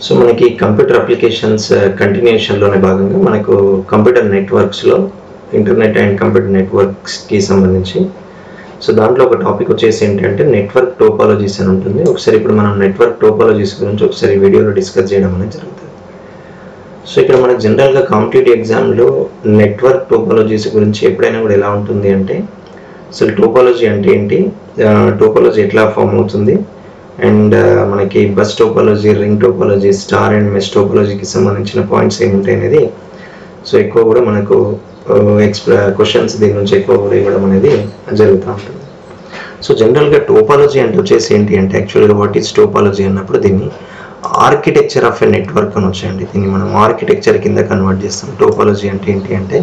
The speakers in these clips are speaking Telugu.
సో మనకి కంప్యూటర్ అప్లికేషన్స్ కంటిన్యూషన్లోనే భాగంగా మనకు కంప్యూటర్ నెట్వర్క్స్లో ఇంటర్నెట్ అండ్ కంప్యూటర్ నెట్వర్క్స్కి సంబంధించి సో దాంట్లో ఒక టాపిక్ వచ్చేసి ఏంటంటే నెట్వర్క్ టోపాలజీస్ అని ఉంటుంది ఒకసారి ఇప్పుడు మనం నెట్వర్క్ టోపాలజీస్ గురించి ఒకసారి వీడియోలో డిస్కస్ చేయడం అనేది జరుగుతుంది సో ఇక్కడ మనకు జనరల్గా కాంపిటేటివ్ ఎగ్జామ్లో నెట్వర్క్ టోపాలజీస్ గురించి ఎప్పుడైనా కూడా ఎలా ఉంటుంది అంటే అసలు టోపాలజీ అంటే ఏంటి టోపాలజీ ఎట్లా ఫామ్ అవుతుంది అండ్ మనకి bus topology ring topology star and mesh టోపాలజీకి సంబంధించిన పాయింట్స్ ఏముంటాయి అనేది సో ఎక్కువ కూడా మనకు ఎక్స్ప్ల క్వశ్చన్స్ దీని నుంచి ఎక్కువ కూడా ఇవ్వడం అనేది జరుగుతూ ఉంటుంది సో జనరల్గా టోపాలజీ అంటే వచ్చేసి ఏంటి అంటే యాక్చువల్గా వాట్ ఈస్ టోపాలజీ అన్నప్పుడు దీన్ని ఆర్కిటెక్చర్ ఆఫ్ ఎ నెట్వర్క్ అని వచ్చాయండి దీన్ని మనం ఆర్కిటెక్చర్ కింద కన్వర్ట్ చేస్తాం టోపాలజీ అంటే ఏంటి అంటే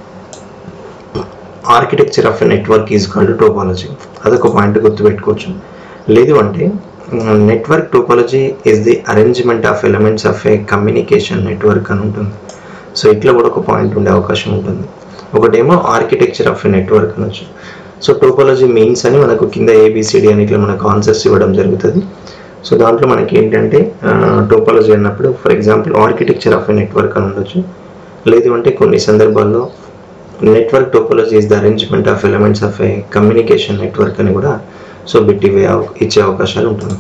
architecture of a network is called topology అదొక పాయింట్ గుర్తుపెట్టుకోవచ్చు లేదు అంటే network topology is the arrangement of elements of a communication network అని ఉంటుంది సో ఇట్లా కూడా ఒక పాయింట్ ఉండే అవకాశం ఉంటుంది ఒకటేమో ఆర్కిటెక్చర్ ఆఫ్ ఎ నెట్వర్క్ అనొచ్చు సో టోపాలజీ మీన్స్ అని మనకు కింద ఏబిసిడి అని ఇట్లా మనకు కాన్సెప్ట్స్ ఇవ్వడం జరుగుతుంది సో దాంట్లో మనకి ఏంటంటే టోపాలజీ అన్నప్పుడు for example architecture of a network అని ఉండొచ్చు లేదు అంటే కొన్ని సందర్భాల్లో network topology is the arrangement of elements of a communication network అని కూడా సో బిట్ ఇవే ఇచ్చే అవకాశాలు ఉంటుంది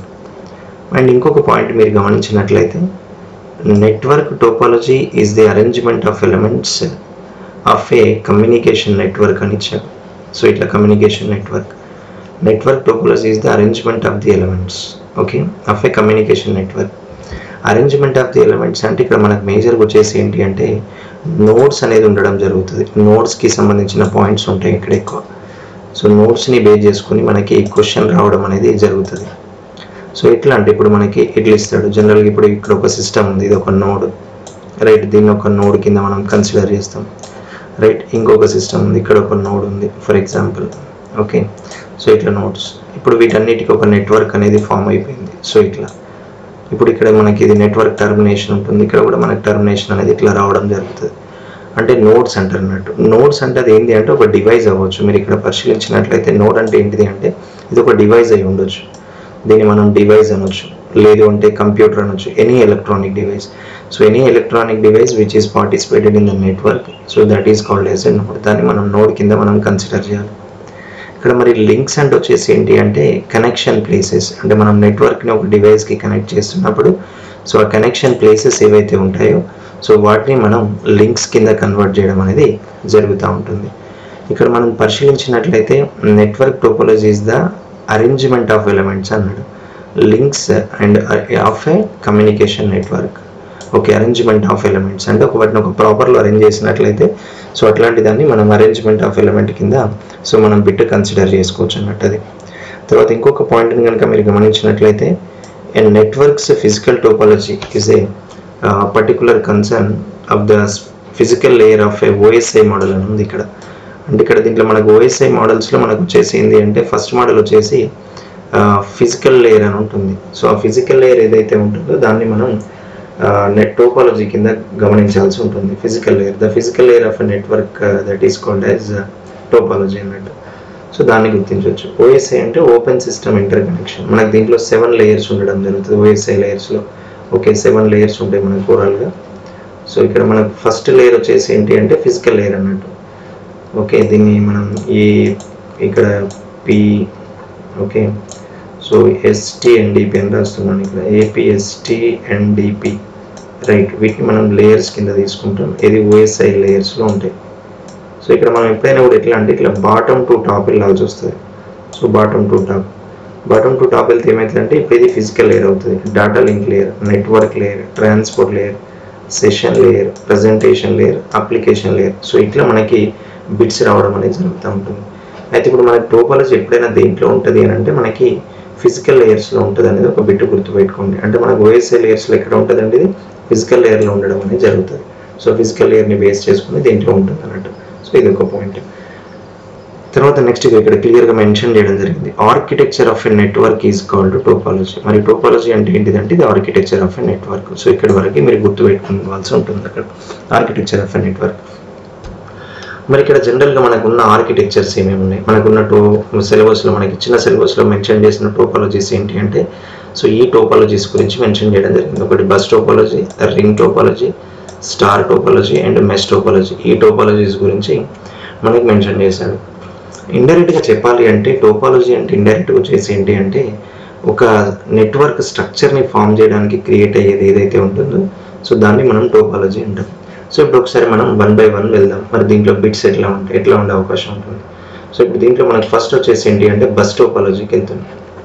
అండ్ ఇంకొక పాయింట్ మీరు గమనించినట్లయితే network topology is the arrangement of elements of a communication network అని ఇచ్చారు సో ఇట్లా communication network network topology is the arrangement of the elements okay of a communication network arrangement of the elements అంటే ఇక్కడ మనకు మేజర్గా వచ్చేసి ఏంటి అంటే నోట్స్ అనేది ఉండడం జరుగుతుంది నోట్స్కి సంబంధించిన పాయింట్స్ ఉంటాయి ఇక్కడ ఎక్కువ సో నోట్స్ని బేస్ చేసుకుని మనకి క్వశ్చన్ రావడం అనేది జరుగుతుంది సో ఎట్లా అంటే ఇప్పుడు మనకి ఎట్లా ఇస్తాడు జనరల్గా ఇప్పుడు ఇక్కడ ఒక సిస్టమ్ ఉంది ఇది ఒక నోడ్ రైట్ దీన్ని ఒక నోడ్ కింద మనం కన్సిడర్ చేస్తాం రైట్ ఇంకొక సిస్టమ్ ఉంది ఇక్కడ ఒక నోడ్ ఉంది ఫర్ ఎగ్జాంపుల్ ఓకే సో ఇట్లా నోట్స్ ఇప్పుడు వీటన్నిటికీ ఒక నెట్వర్క్ అనేది ఫామ్ అయిపోయింది సో ఇట్లా ఇప్పుడు ఇక్కడ మనకి ఇది నెట్వర్క్ టర్మినేషన్ ఉంటుంది ఇక్కడ కూడా మనకి టర్మినేషన్ అనేది ఇట్లా రావడం జరుగుతుంది అంటే నోడ్స్ అంటారు అన్నట్టు నోడ్స్ అంటే అది ఏంటి అంటే ఒక డివైస్ అవ్వచ్చు మీరు ఇక్కడ పరిశీలించినట్లయితే నోడ్ అంటే ఏంటిది అంటే ఇది ఒక డివైస్ అయి ఉండొచ్చు దీన్ని మనం డివైస్ అనొచ్చు లేదు అంటే కంప్యూటర్ అనొచ్చు any electronic device so any electronic device which is participated in the network so that is called as a node దాన్ని మనం నోడ్ కింద మనం కన్సిడర్ చేయాలి ఇక్కడ మరి లింక్స్ అంటే వచ్చేసి ఏంటి అంటే కనెక్షన్ ప్లేసెస్ అంటే మనం నెట్వర్క్ని ఒక డివైస్కి కనెక్ట్ చేస్తున్నప్పుడు సో ఆ కనెక్షన్ ప్లేసెస్ ఏవైతే ఉంటాయో సో వాటిని మనం లింక్స్ కింద కన్వర్ట్ చేయడం అనేది జరుగుతూ ఉంటుంది ఇక్కడ మనం పరిశీలించినట్లయితే network topology is the arrangement of elements అన్నాడు links and of a communication network okay arrangement of elements అంటే ఒక వాటిని ఒక ప్రాపర్లో అరేంజ్ చేసినట్లయితే సో అట్లాంటి దాన్ని మనం అరేంజ్మెంట్ ఆఫ్ ఎలిమెంట్ కింద సో మనం బిట్ కన్సిడర్ చేసుకోవచ్చు అన్నట్టు అది తర్వాత ఇంకొక పాయింట్ని కనుక మీరు గమనించినట్లయితే and networks physical topology is a particular concern of the physical layer of a OSI model అని ఉంది ఇక్కడ అంటే ఇక్కడ దీంట్లో మనకు ఓఎస్ఐ మోడల్స్లో మనకు వచ్చేసి ఏంటి అంటే ఫస్ట్ మోడల్ వచ్చేసి ఫిజికల్ లేయర్ అని ఉంటుంది సో ఆ ఫిజికల్ లేయర్ ఏదైతే ఉంటుందో దాన్ని మనం నెట్ టోపాలజీ కింద గమనించాల్సి ఉంటుంది physical layer the physical layer of a network that is called as topology అన్నట్టు సో దాన్ని గుర్తించవచ్చు ఓఎస్ఐ అంటే ఓపెన్ సిస్టమ్ ఇంటర్ కనెక్షన్ మనకు దీంట్లో సెవెన్ లేయర్స్ ఉండడం జరుగుతుంది ఓఎస్ఐ లేయర్స్లో ఓకే సెవెన్ లేయర్స్ ఉంటాయి మనకు ఓవరాల్గా సో ఇక్కడ మనకు ఫస్ట్ లేయర్ వచ్చేసి ఏంటి అంటే ఫిజికల్ లేయర్ అన్నట్టు ఓకే దీన్ని మనం ఈ ఇక్కడ P okay so ST NDP అని రాస్తున్నాను ఇక్కడ ఏపీఎస్టీ ఎన్డిపి రైట్ వీటిని మనం లేయర్స్ కింద తీసుకుంటాం ఇది ఓఎస్ఐ లేయర్స్లో ఉంటాయి సో ఇక్కడ మనం ఎప్పుడైనా కూడా ఎట్లా అంటే ఇట్లా బాటమ్ టు టాప్ వెళ్ళాల్సి వస్తుంది so bottom to top bottom to top వెళ్తే ఏమవుతుందంటే ఇప్పుడు ఇది ఫిజికల్ లేయర్ అవుతుంది data link layer network layer transport layer session layer presentation layer application layer so ఇట్లా మనకి బిట్స్ రావడం అనేది జరుగుతూ ఉంటుంది అయితే ఇప్పుడు మనకి టోపాలజీ ఎప్పుడైనా దేంట్లో ఉంటుంది అని అంటే మనకి ఫిజికల్ లేయర్స్లో ఉంటుంది అనేది ఒక బిట్ గుర్తుపెట్టుకోండి అంటే మనకు ఓఎస్ఐ లేయర్స్లో ఎక్కడ ఉంటుంది అంటే ఇది ఫిజికల్ లేయర్లో ఉండడం అనేది జరుగుతుంది సో ఫిజికల్ లేయర్ని బేస్ చేసుకుని దీంట్లో ఉంటుంది అన్నట్టు సో ఇది ఒక పాయింట్ తర్వాత నెక్స్ట్ ఇక్కడ క్లియర్గా మెన్షన్ చేయడం జరిగింది architecture of a network is called topology మరి టోపాలజీ అంటే ఏంటిదంటే ఇది architecture of a network so ఇక్కడ వరకు మీరు గుర్తుపెట్టుకోవాల్సి ఉంటుంది అక్కడ ఆర్కిటెక్చర్ ఆఫ్ ఎ నెట్వర్క్ మరి ఇక్కడ జనరల్గా మనకున్న ఆర్కిటెక్చర్స్ ఏమేమి ఉన్నాయి మనకున్న టో సిలబస్లో మనకి ఇచ్చిన సిలబస్లో మెన్షన్ చేసిన టోపాలజీస్ ఏంటి అంటే సో ఈ టోపాలజీస్ గురించి మెన్షన్ చేయడం జరిగింది ఒకటి bus topology ring topology star topology and mesh topology ఈ టోపాలజీస్ గురించి మనకి మెన్షన్ చేశాడు ఇండైరెక్ట్గా చెప్పాలి అంటే టోపాలజీ అంటే ఇండైరెక్ట్గా వచ్చేసి ఏంటి అంటే ఒక నెట్వర్క్ స్ట్రక్చర్ని ఫామ్ చేయడానికి క్రియేట్ అయ్యేది ఏదైతే ఉంటుందో సో దాన్ని మనం టోపాలజీ అంటాం సో ఇప్పుడు ఒకసారి మనం వన్ బై వన్ వెళ్దాం మరి దీంట్లో బిట్స్ ఎట్లా ఉంటాయి ఎట్లా ఉండే అవకాశం ఉంటుంది సో ఇప్పుడు దీంట్లో మనకి ఫస్ట్ వచ్చేసి ఏంటి అంటే బస్ టోపాలజీకి వెళ్తుంది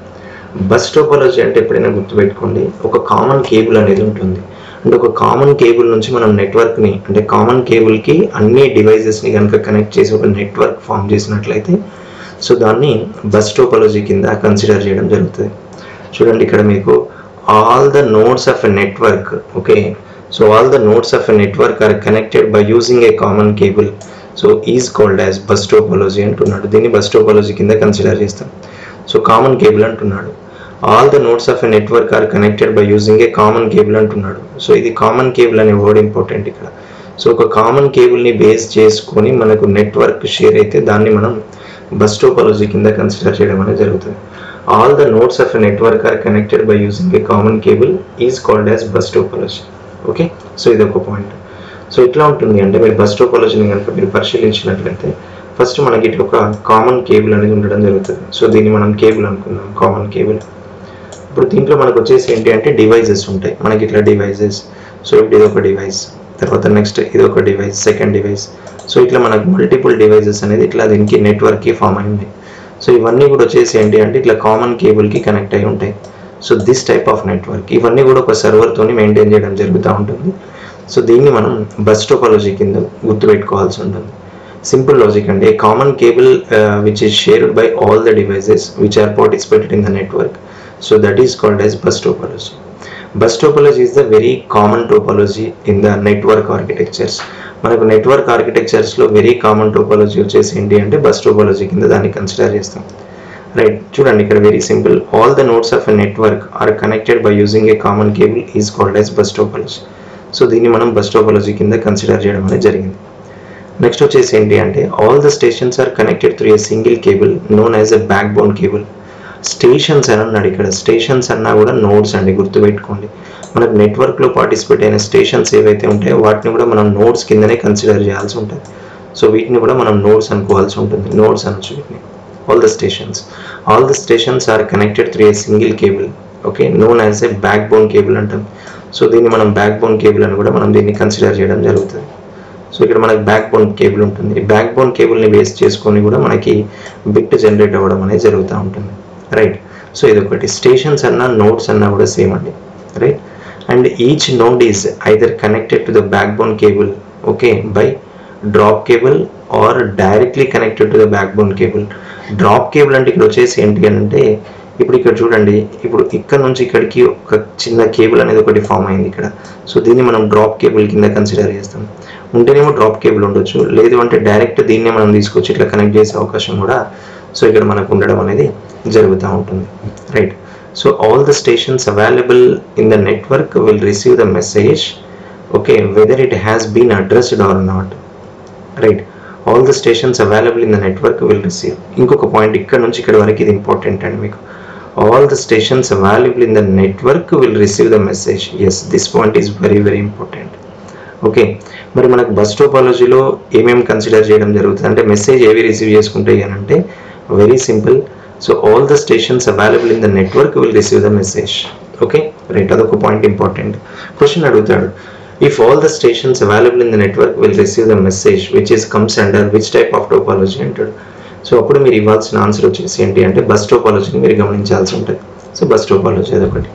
బస్ టోపాలజీ అంటే ఎప్పుడైనా గుర్తుపెట్టుకోండి ఒక కామన్ కేబుల్ అనేది ఉంటుంది అంటే ఒక కామన్ కేబుల్ నుంచి మనం నెట్వర్క్ని అంటే కామన్ కేబుల్కి అన్ని డివైజెస్ని కనుక కనెక్ట్ చేసి ఒక నెట్వర్క్ ఫామ్ చేసినట్లయితే సో దాన్ని బస్ టోపాలజీ కింద కన్సిడర్ చేయడం జరుగుతుంది చూడండి ఇక్కడ మీకు all the nodes of a network okay so all the nodes of a network are connected by using a common cable so is called as bus topology అంటున్నాడు దీన్ని బస్ టోపాలజీ కింద కన్సిడర్ చేస్తాం సో కామన్ కేబుల్ అంటున్నాడు all the nodes of a network are connected by using a common cable అంటున్నాడు సో ఇది కామన్ కేబుల్ అనే వర్డ్ ఇంపార్టెంట్ ఇక్కడ సో ఒక కామన్ కేబుల్ని బేస్ చేసుకొని మనకు నెట్వర్క్ షేర్ అయితే దాన్ని మనం బస్ టోపాలజీ కింద కన్సిడర్ చేయడం అనేది జరుగుతుంది all the nodes of a network are connected by using a common cable is called as bus topology okay so ఇది ఒక పాయింట్ సో ఇట్లా ఉంటుంది అంటే మీరు బస్ టోపాలజీని కనుక మీరు పరిశీలించినట్లయితే ఫస్ట్ మనకి ఇట్లా ఒక కామన్ కేబుల్ అనేది ఉండడం జరుగుతుంది సో దీన్ని మనం కేబుల్ అనుకుందాం కామన్ కేబుల్ ఇప్పుడు దీంట్లో మనకు వచ్చేసి ఏంటి అంటే డివైజెస్ ఉంటాయి మనకి ఇట్లా డివైజెస్ సో ఇప్పుడు ఇది ఒక డివైస్ తర్వాత నెక్స్ట్ ఇది ఒక డివైస్ సెకండ్ డివైస్ సో ఇట్లా మనకు మల్టిపుల్ డివైజెస్ అనేది ఇట్లా దీనికి నెట్వర్క్కి ఫామ్ అయింది సో ఇవన్నీ కూడా వచ్చేసి ఏంటి అంటే ఇట్లా కామన్ కేబుల్కి కనెక్ట్ అయి ఉంటాయి so this type of network ఇవన్నీ కూడా ఒక సర్వర్తోని మెయింటైన్ చేయడం జరుగుతూ ఉంటుంది సో దీన్ని మనం బస్ టోపాలజీ కింద గుర్తుపెట్టుకోవాల్సి ఉంటుంది సింపుల్ లాజిక్ అండి a common cable which is shared by all the devices which are participated in the network so that is called as bus topology bus topology is the very common topology in the network architectures మనకు నెట్వర్క్ ఆర్కిటెక్చర్స్లో వెరీ కామన్ టోపాలజీ వచ్చేసి ఏంటి అంటే బస్ టోపాలజీ కింద దాన్ని కన్సిడర్ చేస్తాం రైట్ చూడండి ఇక్కడ very simple all the nodes of a network are connected by using a common cable is called as bus topology so దీన్ని మనం బస్ టోపాలజీ కింద కన్సిడర్ చేయడం అనేది జరిగింది నెక్స్ట్ వచ్చేసి ఏంటి అంటే all the stations are connected through a single cable known as a backbone cable stations అని అన్నాడు ఇక్కడ స్టేషన్స్ అన్నా కూడా నోడ్స్ అండి గుర్తుపెట్టుకోండి మనకు నెట్వర్క్లో పార్టిసిపేట్ అయిన స్టేషన్స్ ఏవైతే ఉంటాయో వాటిని కూడా మనం నోడ్స్ కిందనే కన్సిడర్ చేయాల్సి ఉంటుంది సో వీటిని కూడా మనం నోడ్స్ అనుకోవాల్సి ఉంటుంది నోడ్స్ అనొచ్చు వీటిని all the stations all the stations are connected through a single cable okay known as a backbone cable అంటాం సో దీన్ని మనం బ్యాక్ బోన్ కేబుల్ అని కూడా మనం దీన్ని కన్సిడర్ చేయడం జరుగుతుంది సో ఇక్కడ మనకి బ్యాక్ బోన్ కేబుల్ ఉంటుంది బ్యాక్ బోన్ కేబుల్ని బేస్ చేసుకొని కూడా మనకి బిట్ జనరేట్ అవ్వడం అనేది జరుగుతూ ఉంటుంది రైట్ సో ఇది ఒకటి స్టేషన్స్ అన్నా నోట్స్ అన్నా కూడా సేమ్ అండి right and each node is either connected to the backbone cable okay by drop cable or directly connected to the backbone cable drop cable అంటే ఇక్కడ వచ్చేసి ఏంటి అని అంటే ఇప్పుడు ఇక్కడ చూడండి ఇప్పుడు ఇక్కడ నుంచి ఇక్కడికి ఒక చిన్న కేబుల్ అనేది ఒకటి ఫామ్ అయింది ఇక్కడ సో దీన్ని మనం డ్రాప్ కేబుల్ కింద కన్సిడర్ చేస్తాం ఉంటేనేమో డ్రాప్ కేబుల్ ఉండొచ్చు లేదు అంటే డైరెక్ట్ దీన్నే మనం తీసుకొచ్చి ఇట్లా కనెక్ట్ చేసే అవకాశం కూడా సో ఇక్కడ మనకు ఉండడం అనేది జరుగుతూ ఉంటుంది right so all the stations available in the network will receive the message okay whether it has been addressed or not right all the stations available in the network will receive ఇంకొక పాయింట్ ఇక్కడ నుంచి ఇక్కడ వరకు ఇది ఇంపార్టెంట్ అండి మీకు all the stations available in the network will receive the message yes this point is very very important okay మరి మనకు బస్ టోపాలజీలో ఏమేమి కన్సిడర్ చేయడం జరుగుతుంది అంటే మెసేజ్ ఏవి రిసీవ్ చేసుకుంటాయి అని అంటే very simple so all the stations available in the network will receive the message okay right అదొక పాయింట్ ఇంపార్టెంట్ క్వశ్చన్ అడుగుతాడు if all the stations available in the network will receive the message which is comes under which type of topology అంటాడు సో అప్పుడు మీరు ఇవ్వాల్సిన ఆన్సర్ వచ్చేసి ఏంటి అంటే బస్ టోపాలజీని మీరు గమనించాల్సి ఉంటుంది సో బస్ టోపాలజీ అదొకటి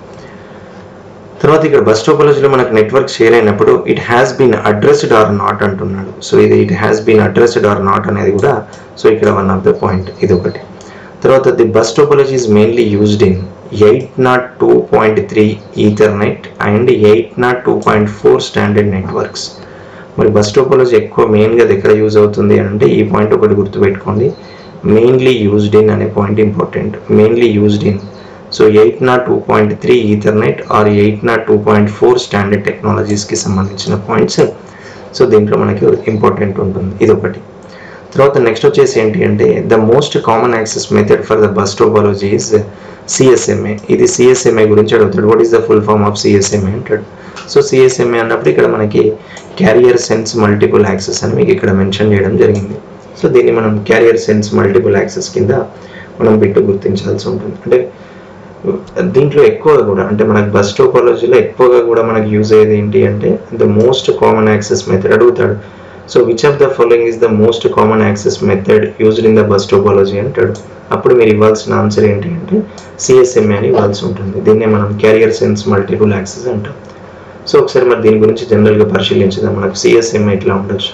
తర్వాత ఇక్కడ బస్ టోపాలజీలో మనకు నెట్వర్క్ షేర్ అయినప్పుడు it has been addressed or not అంటున్నాడు సో ఇది it has been addressed or not అనేది కూడా సో ఇక్కడ వన్ ఆఫ్ ద పాయింట్ ఇది ఒకటి తర్వాత the bus topology is mainly used in eight nought two point three ethernet and eight nought two point four standard networks మరి బస్ టోపాలజీ ఎక్కువ మెయిన్గా అది ఎక్కడ యూజ్ అవుతుంది అని అంటే ఈ పాయింట్ ఒకటి గుర్తుపెట్టుకోండి మెయిన్లీ యూజ్డ్ ఇన్ అనే point important mainly used in so eight nought two point three ethernet or eight nought two point four standard టెక్నాలజీస్కి సంబంధించిన పాయింట్స్ సో దీంట్లో మనకి ఇంపార్టెంట్ ఉంటుంది ఇది ఒకటి తర్వాత నెక్స్ట్ వచ్చేసి ఏంటి అంటే the most common access method for the bus topology is CSMA ఇది సిఎస్ఎంఏ గురించి అడుగుతాడు what is the full form of CSMA అంటాడు సో సిఎస్ఎంఏ అన్నప్పుడు ఇక్కడ మనకి క్యారియర్ సెన్స్ మల్టిపుల్ యాక్సెస్ అని మీకు ఇక్కడ మెన్షన్ చేయడం జరిగింది సో దీన్ని మనం క్యారియర్ సెన్స్ మల్టిపుల్ యాక్సెస్ కింద మనం బిట్టు గుర్తించాల్సి ఉంటుంది అంటే దీంట్లో ఎక్కువగా కూడా అంటే మనకి బస్ టోపాలజీలో ఎక్కువగా కూడా మనకి యూజ్ అయ్యేది ఏంటి అంటే the most common access method అడుగుతాడు so which of the following is the most common access method used in the bus topology అంటాడు అప్పుడు మీరు ఇవ్వాల్సిన ఆన్సర్ ఏంటి అంటే సిఎస్ఎంఏ అని ఇవ్వాల్సి ఉంటుంది దీన్నే మనం క్యారియర్ సెన్స్ మల్టిపుల్ యాక్సెస్ అంటాం సో ఒకసారి మరి దీని గురించి జనరల్గా పరిశీలించుదాం మనకు సిఎస్ఎంఏ ఇట్లా ఉండొచ్చు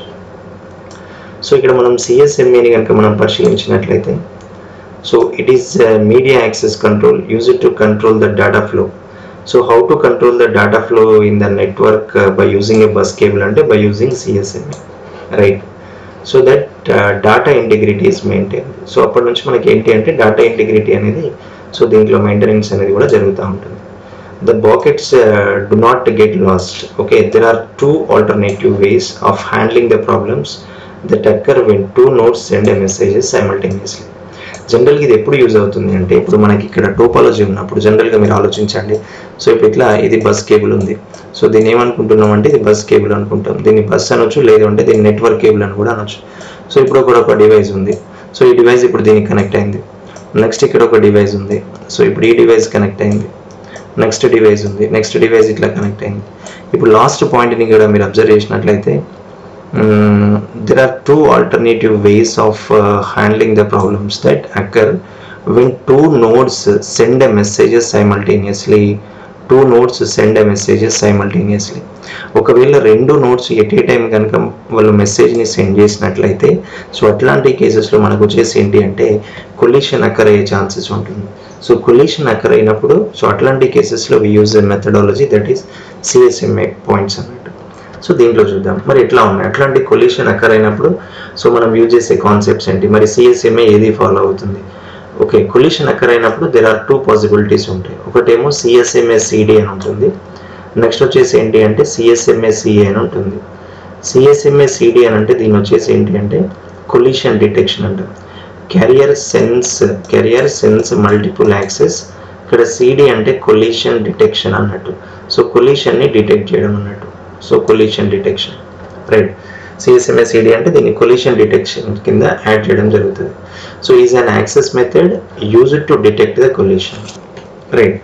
సో ఇక్కడ మనం సిఎస్ఎంఏని కనుక మనం పరిశీలించినట్లయితే so it is media access control use it to control the data flow so how to control the data flow in the network by using a bus cable అంటే by using CSMA right so that data integrity is maintain so అప్పటి నుంచి మనకి ఏంటి అంటే డేటా ఇంటిగ్రిటీ అనేది సో దీంట్లో మెయింటెనెన్స్ అనేది కూడా జరుగుతూ ఉంటుంది the packets do not get lost okay there are two alternative ways of handling the problems that occur when two nodes send a messages simultaneously జనరల్గా ఇది ఎప్పుడు యూజ్ అవుతుంది అంటే ఇప్పుడు మనకి ఇక్కడ టోపాలజీ ఉన్నప్పుడు జనరల్గా మీరు ఆలోచించండి సో ఇప్పుడు ఇట్లా ఇది బస్ కేబుల్ ఉంది సో దీన్ని ఏమనుకుంటున్నాం అంటే ఇది బస్ కేబుల్ అనుకుంటాం దీన్ని బస్ అనొచ్చు లేదు అంటే దీన్ని నెట్వర్క్ కేబుల్ అని కూడా అనొచ్చు సో ఇప్పుడు కూడా ఒక డివైస్ ఉంది సో ఈ డివైస్ ఇప్పుడు దీనికి కనెక్ట్ అయింది నెక్స్ట్ ఇక్కడ ఒక డివైస్ ఉంది సో ఇప్పుడు ఈ డివైస్ కనెక్ట్ అయింది నెక్స్ట్ డివైస్ ఉంది నెక్స్ట్ డివైస్ ఇట్లా కనెక్ట్ అయింది ఇప్పుడు లాస్ట్ పాయింట్ని కూడా మీరు అబ్జర్వ్ చేసినట్లయితే there are two alternative ways of uh, handling the problems that occur when two nodes send a messages simultaneously two nodes send a messages simultaneously ఒకవేళ రెండు నోట్స్ ఎట్ ఏ టైం కనుక వాళ్ళు మెసేజ్ని సెండ్ చేసినట్లయితే సో అట్లాంటి కేసెస్లో మనకు వచ్చేసి ఏంటి అంటే కొలిషన్ అక్కర్ అయ్యే ఛాన్సెస్ ఉంటుంది సో కొలిషన్ అక్కర్ అయినప్పుడు సో అట్లాంటి కేసెస్లో we use methodology that is CSMA points అన్నట్టు సో దీంట్లో చూద్దాం మరి ఎట్లా ఉన్నాయి అట్లాంటి కొలిషన్ అక్కర్ అయినప్పుడు సో మనం యూజ్ చేసే కాన్సెప్ట్స్ ఏంటి మరి సిఎస్ఎంఏ ఏది ఫాలో అవుతుంది ఓకే కొలిషన్ అక్కర్ అయినప్పుడు దెర్ ఆర్ టూ పాసిబిలిటీస్ ఉంటాయి ఒకటేమో సిఎస్ఎంఏ సిడి అని ఉంటుంది నెక్స్ట్ వచ్చేసి ఏంటి అంటే సిఎస్ఎంఏ సిఏ అని ఉంటుంది సిఎస్ఎంఏ సిడి అని అంటే దీని వచ్చేసి ఏంటి అంటే కొలిషన్ డిటెక్షన్ అంటాం carrier sense carrier sense multiple access ఇక్కడ సిడి అంటే కొలిషన్ డిటెక్షన్ అన్నట్టు సో కొలిషన్ని డిటెక్ట్ చేయడం అన్నట్టు so collision detection right CSMA CD అంటే దీన్ని కొలిషన్ డిటెక్షన్ కింద యాడ్ చేయడం జరుగుతుంది so is an access method use to detect the collision right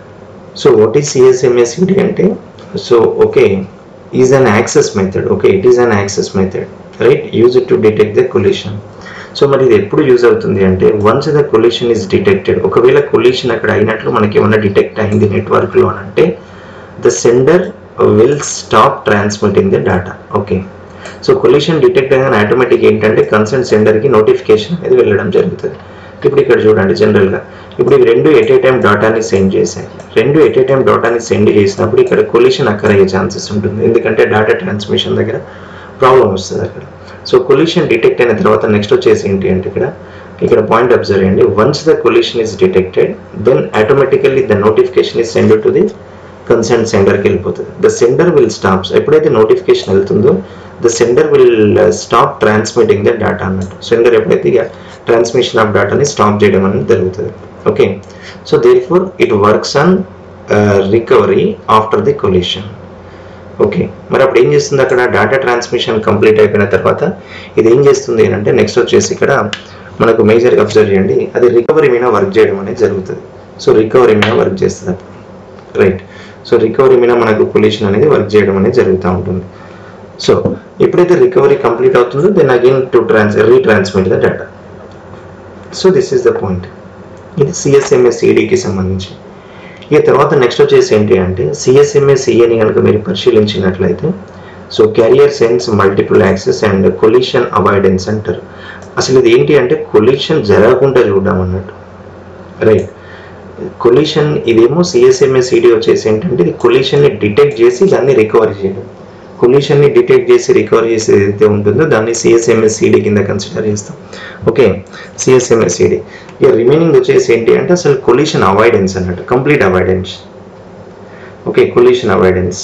so what is CSMA CD అంటే so okay is an access method okay it is an access method right use to detect the collision so మరి ఇది ఎప్పుడు యూజ్ అవుతుంది అంటే once the collision is detected ఒకవేళ కొలిషన్ అక్కడ అయినట్లు మనకి ఏమైనా డిటెక్ట్ అయింది నెట్వర్క్లో అని అంటే the sender will stop transmitting the data okay so collision detect అయిన ఆటోమేటిక్ ఏంటంటే కన్సర్న్ సెండర్కి నోటిఫికేషన్ అనేది వెళ్ళడం జరుగుతుంది ఇప్పుడు ఇక్కడ చూడండి జనరల్గా ఇప్పుడు ఇవి రెండు ఎట్ ఏ టైం డాటాని సెండ్ చేశాయి రెండు ఎట్ ఏ టైం డాటాని సెండ్ చేసినప్పుడు ఇక్కడ కొలిషన్ అక్కర్ అయ్యే ఛాన్సెస్ ఉంటుంది ఎందుకంటే డేటా ట్రాన్స్మిషన్ దగ్గర ప్రాబ్లం వస్తుంది అక్కడ సో కొలిషన్ డిటెక్ట్ అయిన తర్వాత నెక్స్ట్ వచ్చేసి ఏంటి అంటే ఇక్కడ ఇక్కడ పాయింట్ అబ్జర్వ్ చేయండి once the collision is detected then automatically the notification is send to the concern సెండర్కి వెళ్ళిపోతుంది ద సెండర్ విల్ స్టాప్స్ ఎప్పుడైతే నోటిఫికేషన్ వెళ్తుందో the sender will stop transmitting the data అన్నట్టు సెండర్ ఎప్పుడైతే ఇక ట్రాన్స్మిషన్ ఆఫ్ డేటాని స్టాప్ చేయడం అనేది జరుగుతుంది okay so therefore it works on recovery after the collision okay మరి అప్పుడు ఏం చేస్తుంది అక్కడ డేటా ట్రాన్స్మిషన్ కంప్లీట్ అయిపోయిన తర్వాత ఇది ఏం చేస్తుంది అంటే నెక్స్ట్ వచ్చేసి ఇక్కడ మనకు మేజర్గా అబ్జర్వ్ చేయండి అది రికవరీ మీద వర్క్ చేయడం అనేది జరుగుతుంది సో రికవరీ మీద వర్క్ చేస్తుంది రైట్ సో రికవరీ మీద మనకు పొల్యూషన్ అనేది వర్క్ చేయడం అనేది జరుగుతూ ఉంటుంది సో ఎప్పుడైతే రికవరీ కంప్లీట్ అవుతుందో then again to trans retransmit the data so this is the point ఇది సిఎస్ఎంఏ సిడికి సంబంధించి ఇక తర్వాత నెక్స్ట్ వచ్చేసి ఏంటి అంటే సిఎస్ఎంఏ సిఏని కనుక మీరు పరిశీలించినట్లయితే so carrier sense multiple access and collision avoidance అంటారు అసలు ఇది ఏంటి అంటే కొలిషన్ జరగకుండా చూడడం అన్నట్టు రైట్ కొలిషన్ ఇదేమో సిఎస్ఎంఏ సిడి వచ్చేసి ఏంటంటే ఇది కొలిషన్ని డిటెక్ట్ చేసి దాన్ని రికవరీ చేయడం కొలిషన్ని డిటెక్ట్ చేసి రికవరీ చేసి ఏదైతే ఉంటుందో దాన్ని సిఎస్ఎంఏ సిడి కింద కన్సిడర్ చేస్తాం ఓకే సిఎస్ఎంఏ సిడి ఇక రిమైనింగ్ వచ్చేసి ఏంటి అంటే అసలు కొలిషన్ అవాయిడెన్స్ అన్నట్టు complete avoidance okay collision avoidance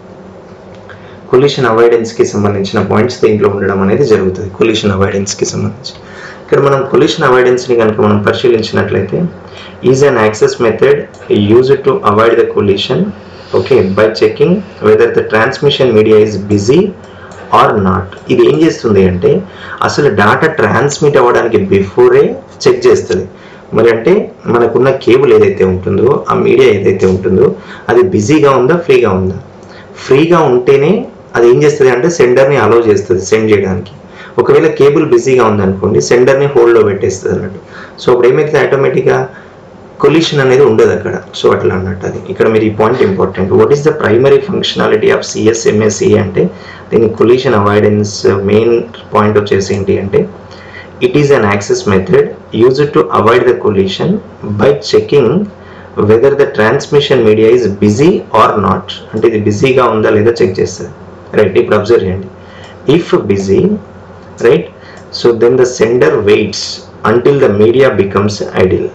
collision అవాయిడెన్స్కి సంబంధించిన పాయింట్స్ దీంట్లో ఉండడం అనేది జరుగుతుంది కొలిషన్ అవాయిడెన్స్కి సంబంధించి ఇక్కడ మనం కొలిషన్ అవాయిడెన్స్ని కనుక మనం పరిశీలించినట్లయితే is an access method use to avoid the collision okay by checking whether the transmission media is busy or not ఇది ఏం చేస్తుంది అంటే అసలు డాటా ట్రాన్స్మిట్ అవ్వడానికి బిఫోరే చెక్ చేస్తుంది మరి అంటే మనకున్న కేబుల్ ఏదైతే ఉంటుందో ఆ మీడియా ఏదైతే ఉంటుందో అది బిజీగా ఉందా ఫ్రీగా ఉందా ఫ్రీగా ఉంటేనే అది ఏం చేస్తుంది అంటే సెండర్ని అలో చేస్తుంది సెండ్ చేయడానికి ఒకవేళ కేబుల్ బిజీగా ఉందనుకోండి సెండర్ని హోల్డ్లో పెట్టేస్తుంది అన్నట్టు సో అప్పుడు ఏమైతుంది ఆటోమేటిక్గా కొలిషన్ అనేది ఉండదు అక్కడ సో అట్లా అన్నట్టు అది ఇక్కడ మీరు ఈ point important what is the primary functionality of CSMA CA అంటే దీని కొలిషన్ అవాయిడెన్స్ మెయిన్ పాయింట్ వచ్చేసి ఏంటి అంటే it is an access method use to avoid the collision by checking whether the transmission media is busy or not అంటే ఇది బిజీగా ఉందా లేదా చెక్ చేస్తుంది రైట్ ఇప్పుడు అబ్జర్వ్ చేయండి if busy right so then the sender waits until the media becomes idle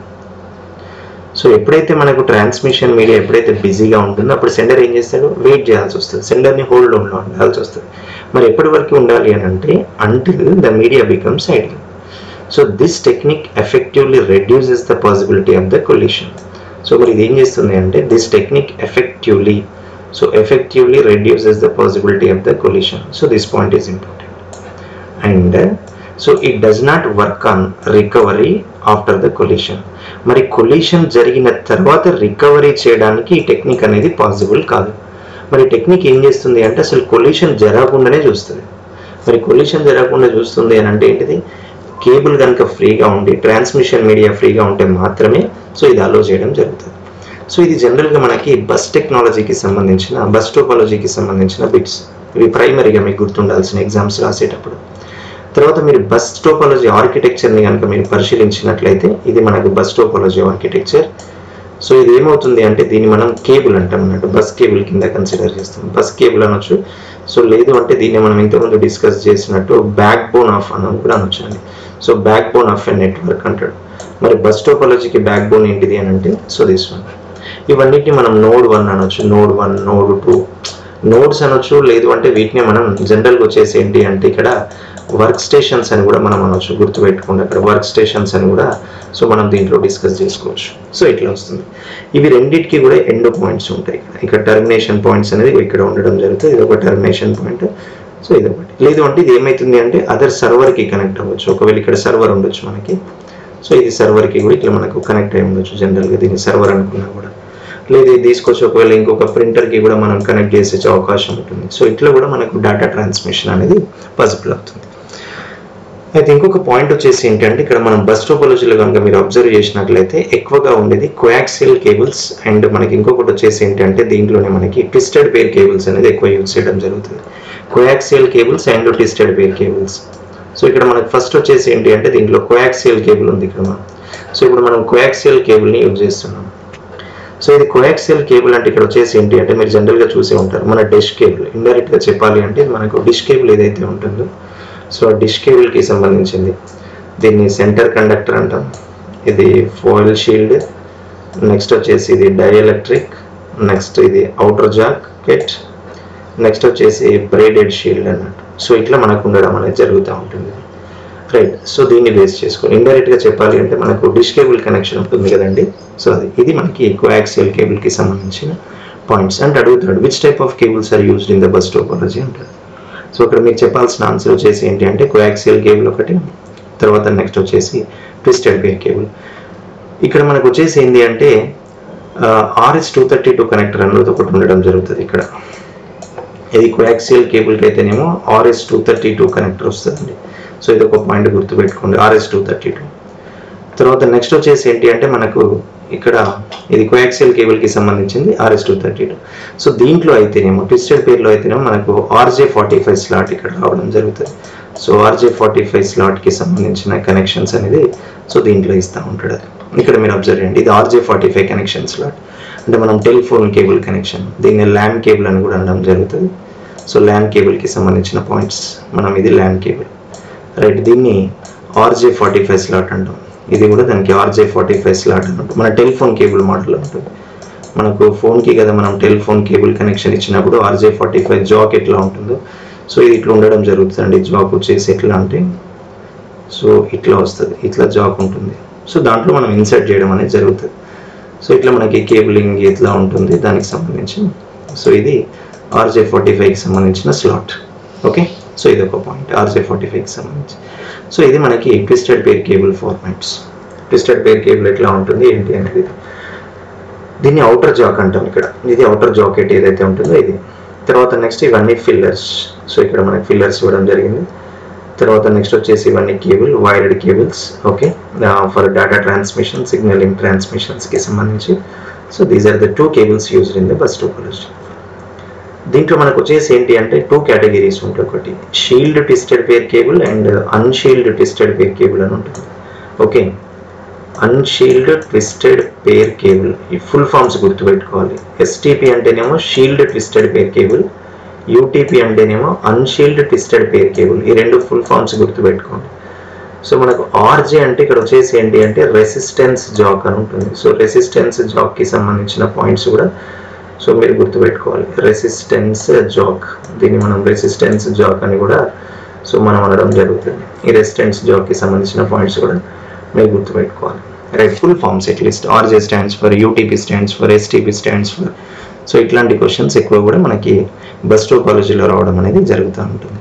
so ఎప్పుడైతే మనకు ట్రాన్స్మిషన్ మీడియా ఎప్పుడైతే బిజీగా ఉంటుందో అప్పుడు సెండర్ ఏం చేస్తాడు వెయిట్ చేయాల్సి వస్తుంది సెండర్ని హోల్డ్ ఉండాల్సి వస్తుంది మరి ఎప్పటి వరకు ఉండాలి అని అంటే until the media becomes idle so this technique effectively reduces the possibility of the collision so మరి ఇది ఏం చేస్తుంది అంటే this technique effectively so effectively reduces the possibility of the collision so this point is important and so it does not work on recovery after the collision మరి కొలిషన్ జరిగిన తర్వాత రికవరీ చేయడానికి ఈ టెక్నిక్ అనేది పాసిబుల్ కాదు మరి టెక్నిక్ ఏం చేస్తుంది అంటే అసలు కొలిషన్ జరగకుండానే చూస్తుంది మరి కొలిషన్ జరగకుండా చూస్తుంది అని అంటే ఏంటిది కేబుల్ కనుక ఫ్రీగా ఉండి ట్రాన్స్మిషన్ మీడియా ఫ్రీగా ఉంటే మాత్రమే సో ఇది అలో చేయడం జరుగుతుంది సో ఇది జనరల్గా మనకి బస్ టెక్నాలజీకి సంబంధించిన బస్ టోపాలజీకి సంబంధించిన బిట్స్ ఇవి ప్రైమరీగా మీకు గుర్తుండాల్సిన ఎగ్జామ్స్ రాసేటప్పుడు తర్వాత మీరు బస్ టోపాలజీ ఆర్కిటెక్చర్ని కనుక మీరు పరిశీలించినట్లయితే ఇది మనకు బస్ టోపాలజీ ఆర్కిటెక్చర్ సో ఇది ఏమవుతుంది అంటే దీన్ని మనం కేబుల్ అంటాం అన్నట్టు బస్ కేబుల్ కింద కన్సిడర్ చేస్తాం బస్ కేబుల్ అనొచ్చు సో లేదు అంటే దీన్ని మనం ఇంతకుముందు డిస్కస్ చేసినట్టు బ్యాక్ బోన్ ఆఫ్ అని కూడా అనొచ్చు అండి so backbone of a network అంటాడు మరి బస్ టోపాలజీకి బ్యాక్ బోన్ ఏంటిది అని అంటే సో దిస్ వన్ ఇవన్నిటిని మనం నోడ్ వన్ అనొచ్చు node one node two nodes అనొచ్చు లేదు అంటే వీటిని మనం జనరల్గా వచ్చేసి ఏంటి అంటే ఇక్కడ వర్క్ స్టేషన్స్ అని కూడా మనం అనొచ్చు గుర్తుపెట్టుకోండి అక్కడ వర్క్ స్టేషన్స్ అని కూడా సో మనం దీంట్లో డిస్కస్ చేసుకోవచ్చు సో ఇట్లా వస్తుంది ఇవి రెండింటికి కూడా ఎండ్ పాయింట్స్ ఉంటాయి ఇక్కడ టర్మినేషన్ పాయింట్స్ అనేది ఇక్కడ ఉండడం జరుగుతుంది ఇది ఒక టర్మినేషన్ పాయింట్ సో ఇది ఒకటి లేదు అంటే ఇది ఏమవుతుంది అంటే అదర్ సర్వర్కి కనెక్ట్ అవ్వచ్చు ఒకవేళ ఇక్కడ సర్వర్ ఉండొచ్చు మనకి సో ఇది సర్వర్కి కూడా ఇట్లా మనకు కనెక్ట్ అయి ఉండొచ్చు జనరల్గా దీన్ని సర్వర్ అనుకున్నా కూడా లేదు ఇది తీసుకొచ్చి ఒకవేళ ఇంకొక ప్రింటర్కి కూడా మనం కనెక్ట్ చేసే అవకాశం ఉంటుంది సో ఇట్లా కూడా మనకు డేటా ట్రాన్స్మిషన్ అనేది పాసిబుల్ అవుతుంది అయితే ఇంకొక పాయింట్ వచ్చేసి ఏంటంటే ఇక్కడ మనం బస్ టోపాలజీలో కనుక మీరు అబ్జర్వ్ చేసినట్లయితే ఎక్కువగా ఉండేది కోయాక్సియల్ కేబుల్స్ అండ్ మనకి ఇంకొకటి వచ్చేసి ఏంటంటే దీంట్లోనే మనకి ట్విస్టెడ్ పేర్ కేబుల్స్ అనేది ఎక్కువ యూజ్ చేయడం జరుగుతుంది coaxial cables and twisted pair cables so ఇక్కడ మనకి ఫస్ట్ వచ్చేసి ఏంటి అంటే దీంట్లో కోయాక్సియల్ కేబుల్ ఉంది ఇక్కడ మనం సో ఇప్పుడు మనం కోయాక్సియల్ కేబుల్ని యూజ్ చేస్తున్నాం సో ఇది కోయాక్సియల్ కేబుల్ అంటే ఇక్కడ వచ్చేసి ఏంటి అంటే మీరు జనరల్గా చూసే ఉంటారు మన డిష్ కేబుల్ ఇండైరెక్ట్గా చెప్పాలి అంటే మనకు డిష్ కేబుల్ ఏదైతే ఉంటుందో సో డిష్ కేబుల్కి సంబంధించింది దీన్ని సెంటర్ కండక్టర్ అంటాం ఇది ఫోయిల్ షీల్డ్ నెక్స్ట్ వచ్చేసి ఇది డైఎలక్ట్రిక్ నెక్స్ట్ ఇది అవుటర్ జాకెట్ నెక్స్ట్ వచ్చేసి బ్రేడెడ్ షీల్డ్ అన్నట్టు సో ఇట్లా మనకు ఉండడం అనేది జరుగుతూ ఉంటుంది రైట్ సో దీన్ని బేస్ చేసుకొని ఇండైరెక్ట్గా చెప్పాలి అంటే మనకు డిష్ కేబుల్ కనెక్షన్ ఉంటుంది కదండి సో అది ఇది మనకి కోయాక్సియల్ కేబుల్కి సంబంధించిన పాయింట్స్ అంటే అడుగుతాడు which type of cables are used in the bus topology అంటారు సో ఇక్కడ మీకు చెప్పాల్సిన ఆన్సర్ వచ్చేసి ఏంటి అంటే కోయాక్సియల్ కేబుల్ ఒకటి తర్వాత నెక్స్ట్ వచ్చేసి ట్విస్టెడ్ పేర్ కేబుల్ ఇక్కడ మనకు వచ్చేసి ఏంటి అంటే RS two thirty two connector అనేది ఒకటి ఉండడం జరుగుతుంది ఇక్కడ ఇది కోయాక్సియల్ కేబుల్కి అయితేనేమో RS two thirty two connector వస్తుందండి సో ఇది ఒక పాయింట్ గుర్తుపెట్టుకోండి ఆర్ఎస్ టూ థర్టీ టూ తర్వాత నెక్స్ట్ వచ్చేసి ఏంటి అంటే మనకు ఇక్కడ ఇది కోయాక్సియల్ కేబుల్కి సంబంధించింది RS two thirty two so దీంట్లో అయితేనేమో ట్విస్టెడ్ పేర్లో అయితేనేమో మనకు ఆర్జే ఫార్టీ ఫైవ్ స్లాట్ ఇక్కడ రావడం జరుగుతుంది సో ఆర్జే ఫార్టీ ఫైవ్ స్లాట్కి సంబంధించిన కనెక్షన్స్ అనేది సో దీంట్లో ఇస్తూ ఉంటాడు అది ఇక్కడ మీరు అబ్జర్వ్ చేయండి ఇది RJ forty five connection slot అంటే మనం టెలిఫోన్ కేబుల్ కనెక్షన్ దీన్ని ల్యాండ్ కేబుల్ అని కూడా అనడం జరుగుతుంది సో ల్యాండ్ కేబుల్కి సంబంధించిన పాయింట్స్ మనం ఇది ల్యాండ్ కేబుల్ రైట్ దీన్ని ఆర్జే ఫార్టీ ఫైవ్ స్లాట్ అంటాం ఇది కూడా దానికి ఆర్జే ఫార్టీ ఫైవ్ స్లాట్ అన్నట్టు మన టెలిఫోన్ కేబుల్ మోడల్ ఉంటుంది మనకు ఫోన్కి కదా మనం టెలిఫోన్ కేబుల్ కనెక్షన్ ఇచ్చినప్పుడు ఆర్జే ఫార్టీ ఫైవ్ జాక్ ఎట్లా ఉంటుందో సో ఇది ఇట్లా ఉండడం జరుగుతుందండి జాక్ వచ్చేసి ఎట్లా అంటే సో ఇట్లా వస్తుంది ఇట్లా జాక్ ఉంటుంది సో దాంట్లో మనం ఇన్సర్ట్ చేయడం అనేది జరుగుతుంది సో ఇట్లా మనకి కేబులింగ్ ఇట్లా ఉంటుంది దానికి సంబంధించి సో ఇది ఆర్జే ఫార్టీ ఫైవ్కి సంబంధించిన స్లాట్ ఓకే సో ఇది ఒక పాయింట్ ఆర్జే ఫార్టీ ఫైవ్కి సంబంధించి సో ఇది మనకి twisted pair cable formats twisted pair cable ఎట్లా ఉంటుంది ఏంటి అనేది దీన్ని అవుటర్ జాక్ అంటాం ఇక్కడ ఇది అవుటర్ జాకెట్ ఏదైతే ఉంటుందో ఇది తర్వాత నెక్స్ట్ ఇవన్నీ ఫిల్లర్స్ సో ఇక్కడ మనకి ఫిల్లర్స్ ఇవ్వడం జరిగింది తర్వాత నెక్స్ట్ వచ్చేసి ఇవన్నీ cable wired cables okay for data transmission signaling ట్రాన్స్మిషన్స్కి సంబంధించి so these are the two cables used in the bus topology దీంట్లో మనకు వచ్చేసి ఏంటి అంటే టూ కేటగిరీస్ ఉంటాయి ఒకటి shield twisted pair cable and unshielded twisted pair cable అని ఉంటుంది okay unshielded twisted pair cable ఈ ఫుల్ ఫామ్స్ గుర్తుపెట్టుకోవాలి ఎస్టీపీ అంటేనేమో shield twisted pair cable UTP అంటేనేమో అన్షీల్డ్ ట్విస్టెడ్ పేర్ కేబుల్ ఈ రెండు ఫుల్ ఫామ్స్ గుర్తుపెట్టుకోండి సో మనకు ఆర్జే అంటే ఇక్కడ వచ్చేసి ఏంటి అంటే రెసిస్టెన్స్ జాక్ అని ఉంటుంది సో రెసిస్టెన్స్ జాక్కి సంబంధించిన పాయింట్స్ కూడా సో మీరు గుర్తుపెట్టుకోవాలి రెసిస్టెన్స్ జాక్ దీన్ని మనం రెసిస్టెన్స్ జాక్ అని కూడా సో మనం అనడం జరుగుతుంది ఈ రెసిస్టెన్స్ జాక్కి సంబంధించిన పాయింట్స్ కూడా మీరు గుర్తుపెట్టుకోవాలి right full forms at least RJ stands for UTP stands for STP stands for so ఇట్లాంటి క్వశ్చన్స్ ఎక్కువ కూడా మనకి బస్ టోపాలజీలో రావడం అనేది జరుగుతూ ఉంటుంది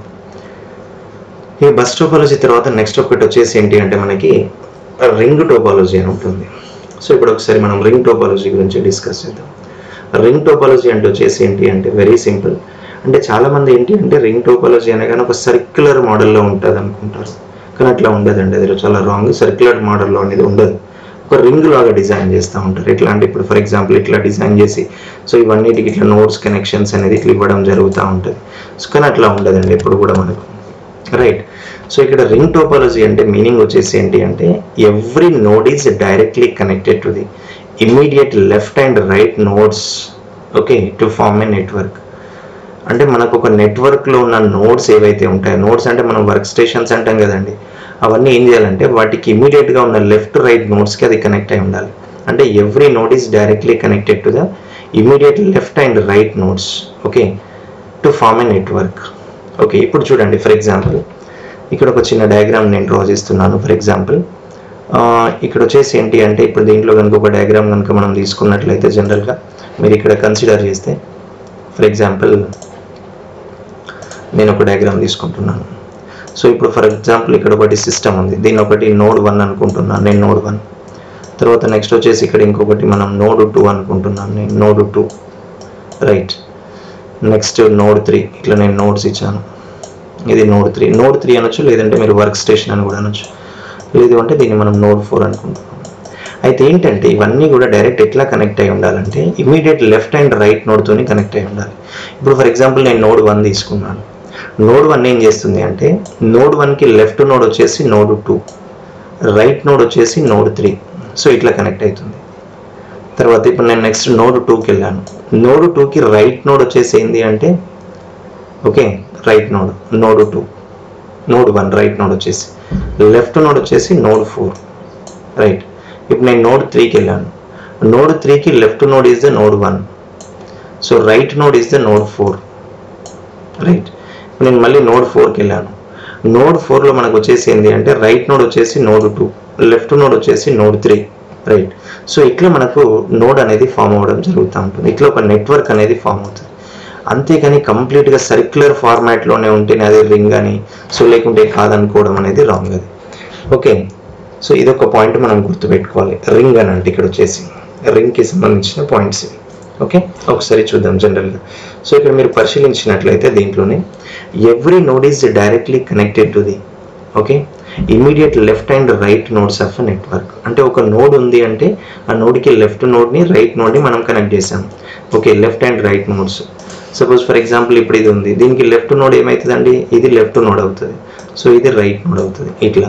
ఈ బస్ టోపాలజీ తర్వాత నెక్స్ట్ ఒకటి వచ్చేసి ఏంటి అంటే మనకి రింగ్ టోపాలజీ అని ఉంటుంది సో ఇప్పుడు ఒకసారి మనం రింగ్ టోపాలజీ గురించి డిస్కస్ చేద్దాం రింగ్ టోపాలజీ అంటే వచ్చేసి ఏంటి అంటే వెరీ సింపుల్ అంటే చాలా మంది ఏంటి అంటే రింగ్ టోపాలజీ అనగానే ఒక సర్క్యులర్ మోడల్లో ఉంటుంది అనుకుంటారు కానీ అట్లా ఉండదండి అది చాలా రాంగ్ సర్క్యులర్ మోడల్లో అనేది ఉండదు ఒక రింగ్ లాగా డిజైన్ చేస్తూ ఉంటారు ఎట్లా అంటే ఇప్పుడు ఫర్ ఎగ్జాంపుల్ ఇట్లా డిజైన్ చేసి సో ఇవన్నిటికి ఇట్లా నోట్స్ కనెక్షన్స్ అనేది ఇట్లా ఇవ్వడం జరుగుతూ ఉంటుంది సో కానీ అట్లా ఉండదండి ఎప్పుడు కూడా మనకు రైట్ సో ఇక్కడ రింగ్ టోపాలజీ అంటే మీనింగ్ వచ్చేసి ఏంటి అంటే every node is directly connected to the immediate left and right nodes okay to form a network అంటే మనకు ఒక నెట్వర్క్లో ఉన్న నోడ్స్ ఏవైతే ఉంటాయో నోడ్స్ అంటే మనం వర్క్ స్టేషన్స్ అంటాం కదండి అవన్నీ ఏం చేయాలంటే వాటికి ఇమీడియట్గా ఉన్న లెఫ్ట్ రైట్ నోడ్స్కి అది కనెక్ట్ అయి ఉండాలి అంటే every node is directly connected to the immediate left and right nodes okay to form a network okay ఇప్పుడు చూడండి ఫర్ ఎగ్జాంపుల్ ఇక్కడ ఒక చిన్న డయాగ్రామ్ నేను డ్రా చేస్తున్నాను ఫర్ ఎగ్జాంపుల్ ఇక్కడ వచ్చేసి ఏంటి అంటే ఇప్పుడు దీంట్లో కనుక ఒక డయాగ్రామ్ కనుక మనం తీసుకున్నట్లయితే జనరల్గా మీరు ఇక్కడ కన్సిడర్ చేస్తే ఫర్ ఎగ్జాంపుల్ నేను ఒక డయాగ్రామ్ తీసుకుంటున్నాను సో ఇప్పుడు ఫర్ ఎగ్జాంపుల్ ఇక్కడ ఒకటి సిస్టమ్ ఉంది దీన్ని ఒకటి నోడ్ వన్ అనుకుంటున్నాను నేను నోడ్ వన్ తర్వాత నెక్స్ట్ వచ్చేసి ఇక్కడ ఇంకొకటి మనం నోడ్ టూ అనుకుంటున్నాను నేను node two right next node three ఇట్లా నేను నోడ్స్ ఇచ్చాను ఇది నోడ్ త్రీ నోడ్ త్రీ అనొచ్చు లేదంటే మీరు వర్క్ స్టేషన్ అని కూడా అనొచ్చు లేదు అంటే దీన్ని మనం నోడ్ ఫోర్ అనుకుంటున్నాం అయితే ఏంటంటే ఇవన్నీ కూడా డైరెక్ట్ ఎట్లా కనెక్ట్ అయి ఉండాలంటే ఇమీడియట్ లెఫ్ట్ అండ్ రైట్ నోడ్తోని కనెక్ట్ అయి ఉండాలి ఇప్పుడు ఫర్ ఎగ్జాంపుల్ నేను నోడ్ వన్ తీసుకున్నాను నోడ్ వన్ ఏం చేస్తుంది అంటే నోడ్ వన్కి లెఫ్ట్ నోడ్ వచ్చేసి నోడ్ టూ రైట్ నోడ్ వచ్చేసి నోడ్ త్రీ సో ఇట్లా కనెక్ట్ అవుతుంది తర్వాత ఇప్పుడు నేను నెక్స్ట్ నోడ్ టూకి వెళ్ళాను నోడ్ టూకి రైట్ నోడ్ వచ్చేసి ఏంది అంటే okay right node node two node one right node వచ్చేసి లెఫ్ట్ నోడ్ వచ్చేసి నోడ్ ఫోర్ రైట్ ఇప్పుడు నేను నోడ్ త్రీకి వెళ్ళాను నోడ్ త్రీకి left node is the node one so right node is the node four right నేను మళ్ళీ నోడ్ ఫోర్కి వెళ్ళాను నోడ్ ఫోర్లో మనకు వచ్చేసి ఏంటి అంటే రైట్ నోడ్ వచ్చేసి నోడ్ టూ లెఫ్ట్ నోడ్ వచ్చేసి నోడ్ త్రీ రైట్ సో ఇట్లా మనకు నోడ్ అనేది ఫామ్ అవ్వడం జరుగుతూ ఉంటుంది ఇట్లా ఒక నెట్వర్క్ అనేది ఫామ్ అవుతుంది అంతేకాని కంప్లీట్గా సర్క్యులర్ ఫార్మాట్లోనే ఉంటేనే అది రింగ్ అని సో లేకుంటే కాదనుకోవడం అనేది రాంగ్ అది ఓకే సో ఇదొక పాయింట్ మనం గుర్తుపెట్టుకోవాలి రింగ్ అని అంటే ఇక్కడ వచ్చేసి రింగ్కి సంబంధించిన పాయింట్స్ ఇవి ఓకే ఒకసారి చూద్దాం జనరల్గా సో ఇక్కడ మీరు పరిశీలించినట్లయితే దీంట్లోనే every node is directly connected to the okay immediate left and right nodes of a network అంటే ఒక నోడ్ ఉంది అంటే ఆ నోడ్కి లెఫ్ట్ నోడ్ని రైట్ నోడ్ని మనం కనెక్ట్ చేసాం okay left and right nodes suppose for example ఇప్పుడు ఇది ఉంది దీనికి లెఫ్ట్ నోడ్ ఏమవుతుందండి ఇది లెఫ్ట్ నోడ్ అవుతుంది సో ఇది రైట్ నోడ్ అవుతుంది ఇట్లా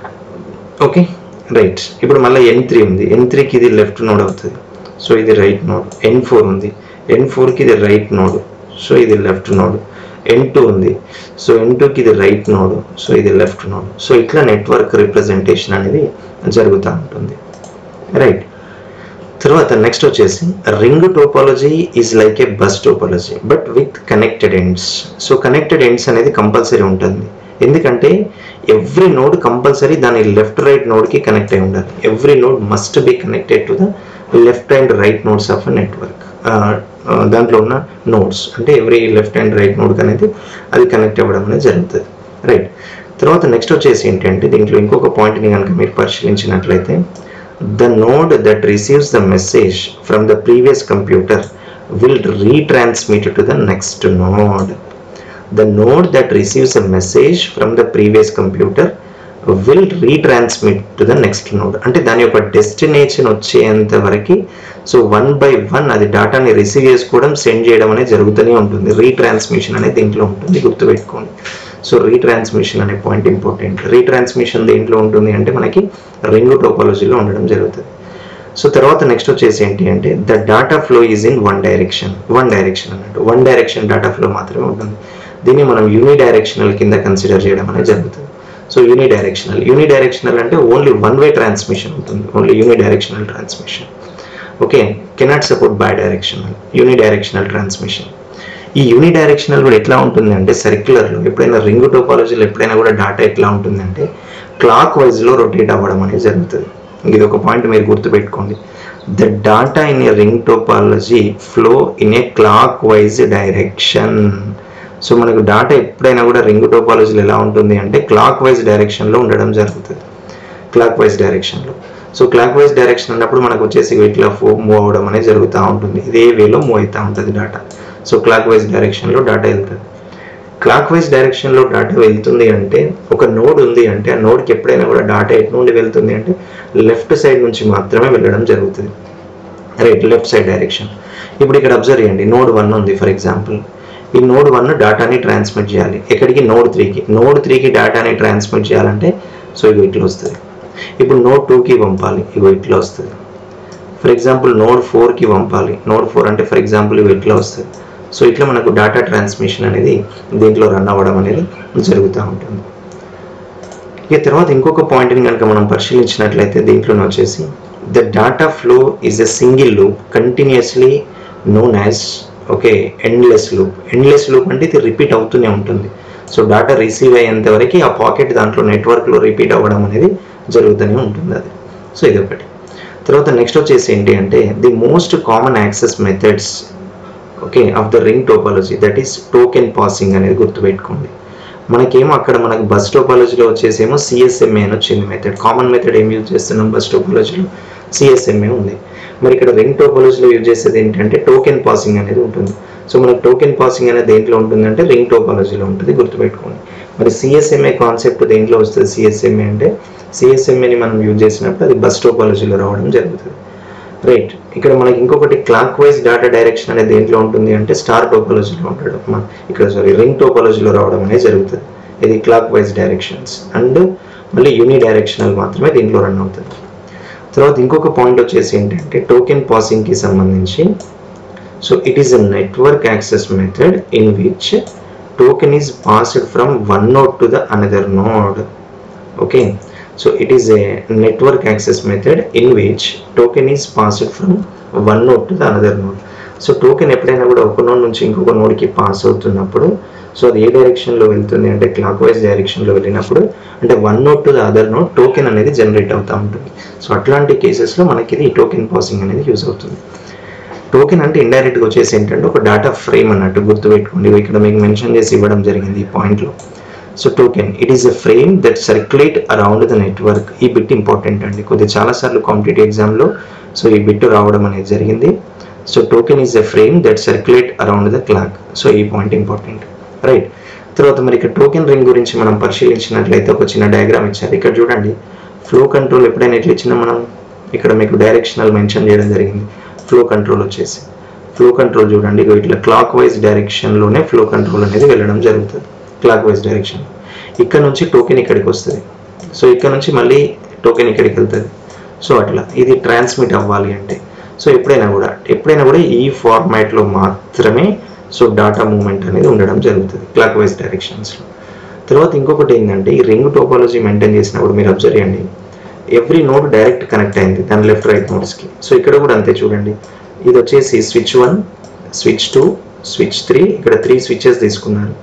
ఓకే రైట్ ఇప్పుడు మళ్ళీ ఎన్ త్రీ ఉంది ఎన్ త్రీకి ఇది లెఫ్ట్ నోడ్ అవుతుంది సో ఇది రైట్ నోడ్ ఎన్ ఫోర్ ఉంది ఎన్ ఫోర్కి ఇది రైట్ నోడ్ సో ఇది లెఫ్ట్ నోడ్ ఎన్ టూ ఉంది సో ఎన్ టూకి ఇది రైట్ నోడ్ సో ఇది లెఫ్ట్ నోడ్ సో ఇట్లా నెట్వర్క్ రిప్రజెంటేషన్ అనేది జరుగుతూ ఉంటుంది రైట్ తర్వాత నెక్స్ట్ వచ్చేసి ring topology is like a bus topology but with connected ends so connected ends అనేది కంపల్సరీ ఉంటుంది ఎందుకంటే ఎవ్రీ నోడ్ కంపల్సరీ దాని లెఫ్ట్ రైట్ నోడ్కి కనెక్ట్ అయి ఉండాలి every node must be connected to the left and right nodes of a network దాంట్లో ఉన్న నోడ్స్ అంటే every left and right node అనేది అది కనెక్ట్ అవ్వడం అనేది జరుగుతుంది రైట్ తర్వాత నెక్స్ట్ వచ్చేసి ఏంటంటే దీంట్లో ఇంకొక పాయింట్ని కనుక మీరు పరిశీలించినట్లయితే the node that receives the message from the previous computer will retransmit to the next node the node that receives a message from the previous computer will retransmit to the next node అంటే దాని యొక్క డెస్టినేషన్ వచ్చేంత వరకు సో వన్ బై వన్ అది డేటాని రిసీవ్ చేసుకోవడం సెండ్ చేయడం అనేది జరుగుతూనే ఉంటుంది రీట్రాన్స్మిషన్ అనేది దీంట్లో ఉంటుంది గుర్తుపెట్టుకోండి సో రీట్రాన్స్మిషన్ అనే పాయింట్ ఇంపార్టెంట్ రీట్రాన్స్మిషన్ దేంట్లో ఉంటుంది అంటే మనకి రింగ్ టోపాలజీలో ఉండడం జరుగుతుంది సో తర్వాత నెక్స్ట్ వచ్చేసి ఏంటి అంటే the data flow is in one direction one direction అన్నట్టు వన్ డైరెక్షన్ డాటా ఫ్లో మాత్రమే ఉంటుంది దీన్ని మనం యూని డైరెక్షనల్ కింద కన్సిడర్ చేయడం అనేది జరుగుతుంది so unidirectional unidirectional అంటే ఓన్లీ వన్ వే ట్రాన్స్మిషన్ ఉంటుంది only unidirectional transmission okay cannot support bidirectional unidirectional transmission ఈ యూని డైరెక్షనల్ కూడా ఎట్లా ఉంటుంది అంటే సర్క్యులర్లో ఎప్పుడైనా రింగ్ టోపాలజీలో ఎప్పుడైనా కూడా డాటా ఎట్లా ఉంటుంది అంటే క్లాక్ వైజ్లో రొటేట్ అవ్వడం అనేది జరుగుతుంది ఇది ఒక పాయింట్ మీరు గుర్తుపెట్టుకోండి the data in a ring topology flow in a clockwise direction so మనకు డాటా ఎప్పుడైనా కూడా రింగ్ టోపాలజీలో ఎలా ఉంటుంది అంటే క్లాక్ వైజ్ డైరెక్షన్లో ఉండడం జరుగుతుంది క్లాక్ వైజ్ డైరెక్షన్లో సో క్లాక్ వైజ్ డైరెక్షన్ అన్నప్పుడు మనకు వచ్చేసి ఇట్లా ఫో మూవ్ అవ్వడం అనేది జరుగుతూ ఉంటుంది ఇదే వేలో మూవ్ అవుతూ ఉంటుంది డాటా సో క్లాక్ వైజ్ డైరెక్షన్లో డాటా వెళ్తుంది క్లాక్ వైజ్ డైరెక్షన్లో డాటా వెళ్తుంది అంటే ఒక నోడ్ ఉంది అంటే ఆ నోడ్కి ఎప్పుడైనా కూడా డాటా ఎటు నుండి వెళ్తుంది అంటే లెఫ్ట్ సైడ్ నుంచి మాత్రమే వెళ్ళడం జరుగుతుంది రైట్ లెఫ్ట్ సైడ్ డైరెక్షన్ ఇప్పుడు ఇక్కడ అబ్జర్వ్ చేయండి నోడ్ వన్ ఉంది ఫర్ ఎగ్జాంపుల్ ఈ నోడ్ వన్ డేటాని ట్రాన్స్మిట్ చేయాలి ఎక్కడికి నోడ్ త్రీకి నోడ్ త్రీకి డేటాని ట్రాన్స్మిట్ చేయాలంటే సో ఇగో ఇట్లా వస్తుంది ఇప్పుడు నోడ్ టూకి పంపాలి ఇగో ఇట్లా వస్తుంది ఫర్ ఎగ్జాంపుల్ నోడ్ ఫోర్కి పంపాలి నోడ్ ఫోర్ అంటే ఫర్ ఎగ్జాంపుల్ ఇవి ఇట్లా వస్తుంది సో ఇట్లా మనకు డేటా ట్రాన్స్మిషన్ అనేది దీంట్లో రన్ అవ్వడం అనేది జరుగుతూ ఉంటుంది ఇక తర్వాత ఇంకొక పాయింట్ని కనుక మనం పరిశీలించినట్లయితే దీంట్లోనే వచ్చేసి the data flow is a single loop continuously known as okay endless loop endless loop అంటే ఇది రిపీట్ అవుతూనే ఉంటుంది సో డాటా రిసీవ్ అయ్యేంత వరకు ఆ పాకెట్ దాంట్లో నెట్వర్క్లో రిపీట్ అవ్వడం అనేది జరుగుతూనే ఉంటుంది అది సో ఇది ఒకటి తర్వాత నెక్స్ట్ వచ్చేసి ఏంటి అంటే the most common access methods okay of the ring topology that is token passing అనేది గుర్తుపెట్టుకోండి మనకేమో అక్కడ మనకు బస్ టోపాలజీలో వచ్చేసేమో సిఎస్ఎంఏ అని వచ్చింది మెథడ్ కామన్ మెథడ్ ఏం యూజ్ చేస్తున్నాం బస్ టోపాలజీలో సిఎస్ఎంఏ ఉంది మరి ఇక్కడ రింగ్ టోపాలజీలో యూజ్ చేసేది ఏంటంటే టోకెన్ పాసింగ్ అనేది ఉంటుంది సో మనకు టోకెన్ పాసింగ్ అనేది దేంట్లో ఉంటుందంటే రింగ్ టోపాలజీలో ఉంటుంది గుర్తుపెట్టుకోండి మరి సిఎస్ఎంఏ కాన్సెప్ట్ దేంట్లో వస్తుంది సిఎస్ఎంఏ అంటే సిఎస్ఎంఏని మనం యూజ్ చేసినప్పుడు అది బస్ టోపాలజీలో రావడం జరుగుతుంది రైట్ ఇక్కడ మనకి ఇంకొకటి క్లాక్ వైజ్ డేటా డైరెక్షన్ అనేది దేంట్లో ఉంటుంది అంటే స్టార్ టోపాలజీలో ఉంటాడు మన ఇక్కడ సారీ రింగ్ టోపాలజీలో రావడం అనేది జరుగుతుంది ఇది క్లాక్ వైజ్ డైరెక్షన్స్ అండ్ మళ్ళీ యూని డైరెక్షనల్ మాత్రమే దీంట్లో రన్ అవుతుంది తర్వాత ఇంకొక పాయింట్ వచ్చేసి ఏంటంటే టోకెన్ పాసింగ్కి సంబంధించి so it is a network access method in which token is passed from one node to the another node okay so it is a network access method in which token is passed from one node to the another node so token ఎప్పుడైనా కూడా ఒక నోడ్ నుంచి ఇంకొక నోడ్కి పాస్ అవుతున్నప్పుడు సో అది ఏ డైరెక్షన్లో వెళ్తుంది అంటే క్లాక్ వైజ్ డైరెక్షన్లో వెళ్ళినప్పుడు అంటే one node to the other node token అనేది జనరేట్ అవుతూ ఉంటుంది సో అట్లాంటి కేసెస్లో మనకి ఇది టోకెన్ పాసింగ్ అనేది యూజ్ అవుతుంది టోకెన్ అంటే ఇండైరెక్ట్గా వచ్చేసి ఏంటంటే ఒక డేటా ఫ్రేమ్ అన్నట్టు గుర్తుపెట్టుకోండి ఇక్కడ మీకు మెన్షన్ చేసి ఇవ్వడం జరిగింది ఈ పాయింట్లో so token it is a frame that circulate around the network ఈ బిట్ ఇంపార్టెంట్ అండి కొద్దిగా చాలాసార్లు కాంపిటేటివ్ ఎగ్జామ్లో సో ఈ బిట్ రావడం అనేది జరిగింది so token is a frame that circulate around the clock so ఈ పాయింట్ ఇంపార్టెంట్ రైట్ తర్వాత మరి ఇక్కడ టోకెన్ రింగ్ గురించి మనం పరిశీలించినట్లయితే ఒక చిన్న డయాగ్రామ్ ఇచ్చారు ఇక్కడ చూడండి ఫ్లో కంట్రోల్ ఎప్పుడైనా ఎట్లా ఇచ్చినా మనం ఇక్కడ మీకు డైరెక్షనల్ మెన్షన్ చేయడం జరిగింది ఫ్లో కంట్రోల్ వచ్చేసి ఫ్లో కంట్రోల్ చూడండి ఇగో ఇట్లా క్లాక్ వైజ్ డైరెక్షన్లోనే ఫ్లో కంట్రోల్ అనేది వెళ్ళడం జరుగుతుంది క్లాక్ వైజ్ డైరెక్షన్ ఇక్కడ నుంచి టోకెన్ ఇక్కడికి వస్తుంది సో ఇక్కడ నుంచి మళ్ళీ టోకెన్ ఇక్కడికి వెళ్తుంది సో అట్లా ఇది ట్రాన్స్మిట్ అవ్వాలి అంటే సో ఎప్పుడైనా కూడా ఎప్పుడైనా కూడా ఈ ఫార్మాట్లో మాత్రమే సో డాటా మూవ్మెంట్ అనేది ఉండడం జరుగుతుంది క్లాక్ వైజ్ డైరెక్షన్స్లో తర్వాత ఇంకొకటి ఏంటంటే ఈ రింగ్ టోపాలజీ మెయింటైన్ చేసినప్పుడు మీరు అబ్జర్వ్ చేయండి ఎవ్రీ నోడ్ డైరెక్ట్ కనెక్ట్ అయింది దాని లెఫ్ట్ రైట్ నోడ్స్కి సో ఇక్కడ కూడా అంతే చూడండి ఇది వచ్చేసి switch one switch two switch three ఇక్కడ త్రీ స్విచెస్ తీసుకున్నారు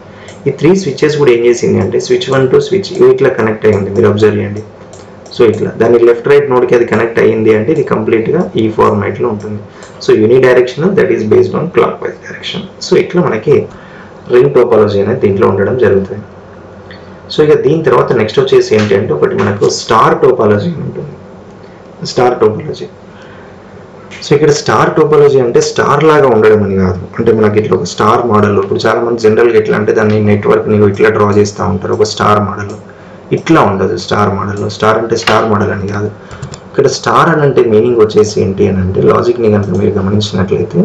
ఈ త్రీ స్విచ్చెస్ కూడా ఏం చేసింది అంటే స్విచ్ వన్ టు స్విచ్ ఇట్లా కనెక్ట్ అయ్యింది మీరు అబ్జర్వ్ చేయండి సో ఇట్లా దాని లెఫ్ట్ రైట్ నోడ్కి అది కనెక్ట్ అయ్యింది అంటే ఇది కంప్లీట్గా ఈ ఫార్మాట్లో ఉంటుంది so unidirection that is based on clockwise direction so ఇట్లా మనకి రింగ్ టోపాలజీ అనేది దీంట్లో ఉండడం జరుగుతుంది సో ఇక దీని తర్వాత నెక్స్ట్ వచ్చేసి ఏంటి అంటే ఒకటి మనకు స్టార్ టోపాలజీ ఉంటుంది స్టార్ టోపాలజీ సో ఇక్కడ స్టార్ టోపాలజీ అంటే స్టార్ లాగా ఉండడం అని కాదు అంటే మనకి ఇట్లా ఒక స్టార్ మోడల్ ఇప్పుడు చాలా మంది జనరల్గా ఎట్లా అంటే దాన్ని నెట్వర్క్ నీకు ఇట్లా డ్రా చేస్తూ ఉంటారు ఒక స్టార్ మోడల్ ఇట్లా ఉండదు స్టార్ మోడల్లో స్టార్ అంటే స్టార్ మోడల్ అని కాదు ఇక్కడ స్టార్ అని అంటే మీనింగ్ వచ్చేసి ఏంటి అని అంటే లాజిక్ని కనుక మీరు గమనించినట్లయితే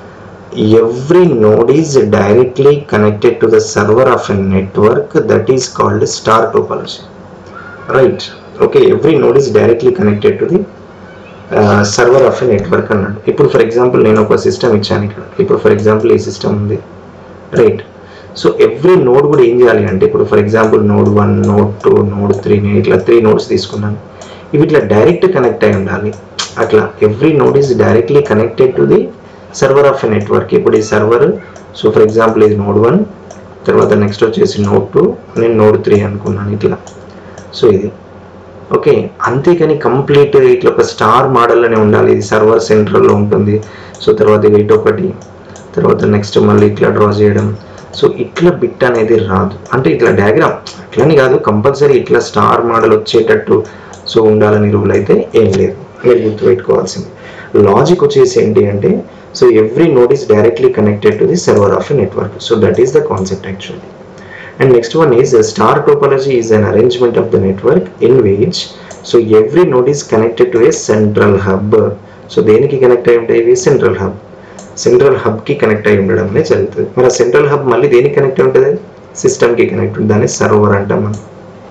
every node is directly connected to the server of a network that is called star topology right okay every node is directly connected to the server of a network అన్నాడు ఇప్పుడు ఫర్ ఎగ్జాంపుల్ నేను ఒక సిస్టమ్ ఇచ్చాను ఇక్కడ ఇప్పుడు ఫర్ ఎగ్జాంపుల్ ఈ సిస్టమ్ ఉంది రైట్ సో ఎవ్రీ నోడ్ కూడా ఏం చేయాలి అంటే ఇప్పుడు for example node one node two node three నేను ఇట్లా త్రీ నోడ్స్ తీసుకున్నాను ఇవి ఇట్లా డైరెక్ట్ కనెక్ట్ అయి ఉండాలి అట్లా every node is directly connected to the server of a network ఇప్పుడు ఈ సర్వర్ సో ఫర్ ఎగ్జాంపుల్ ఇది నోడ్ వన్ తర్వాత నెక్స్ట్ వచ్చేసి నోడ్ టూ నేను నోడ్ త్రీ అనుకున్నాను ఇట్లా సో ఇది ఓకే అంతేకాని కంప్లీట్ ఇట్లా ఒక స్టార్ మోడల్ అనే ఉండాలి ఇది సర్వర్ సెంట్రల్లో ఉంటుంది సో తర్వాత వెయిట్ ఒకటి తర్వాత నెక్స్ట్ మళ్ళీ ఇట్లా డ్రా చేయడం సో ఇట్లా బిట్ అనేది రాదు అంటే ఇట్లా డయాగ్రామ్ అట్లని కాదు కంపల్సరీ ఇట్లా స్టార్ మోడల్ వచ్చేటట్టు సో ఉండాలని రూల్ అయితే ఏం లేదు మీరు గుర్తుపెట్టుకోవాల్సింది లాజిక్ వచ్చేసి ఏంటి అంటే so every node is directly connected to the server of a network so that is the concept actually And next one is uh, star topology is an arrangement of the network in which so every node is connected to a central hub. So దేనికి కనెక్ట్ అయి ఉంటాయి ఇవి సెంట్రల్ హబ్ సెంట్రల్ హబ్ కి కనెక్ట్ అయి ఉండడం అనేది జరుగుతుంది మరి సెంట్రల్ హబ్ మళ్ళీ దేనికి కనెక్ట్ అయి ఉంటుంది సిస్టమ్ కి కనెక్ట్ ఉంటుంది దాన్ని సర్వర్ అంటాం మనం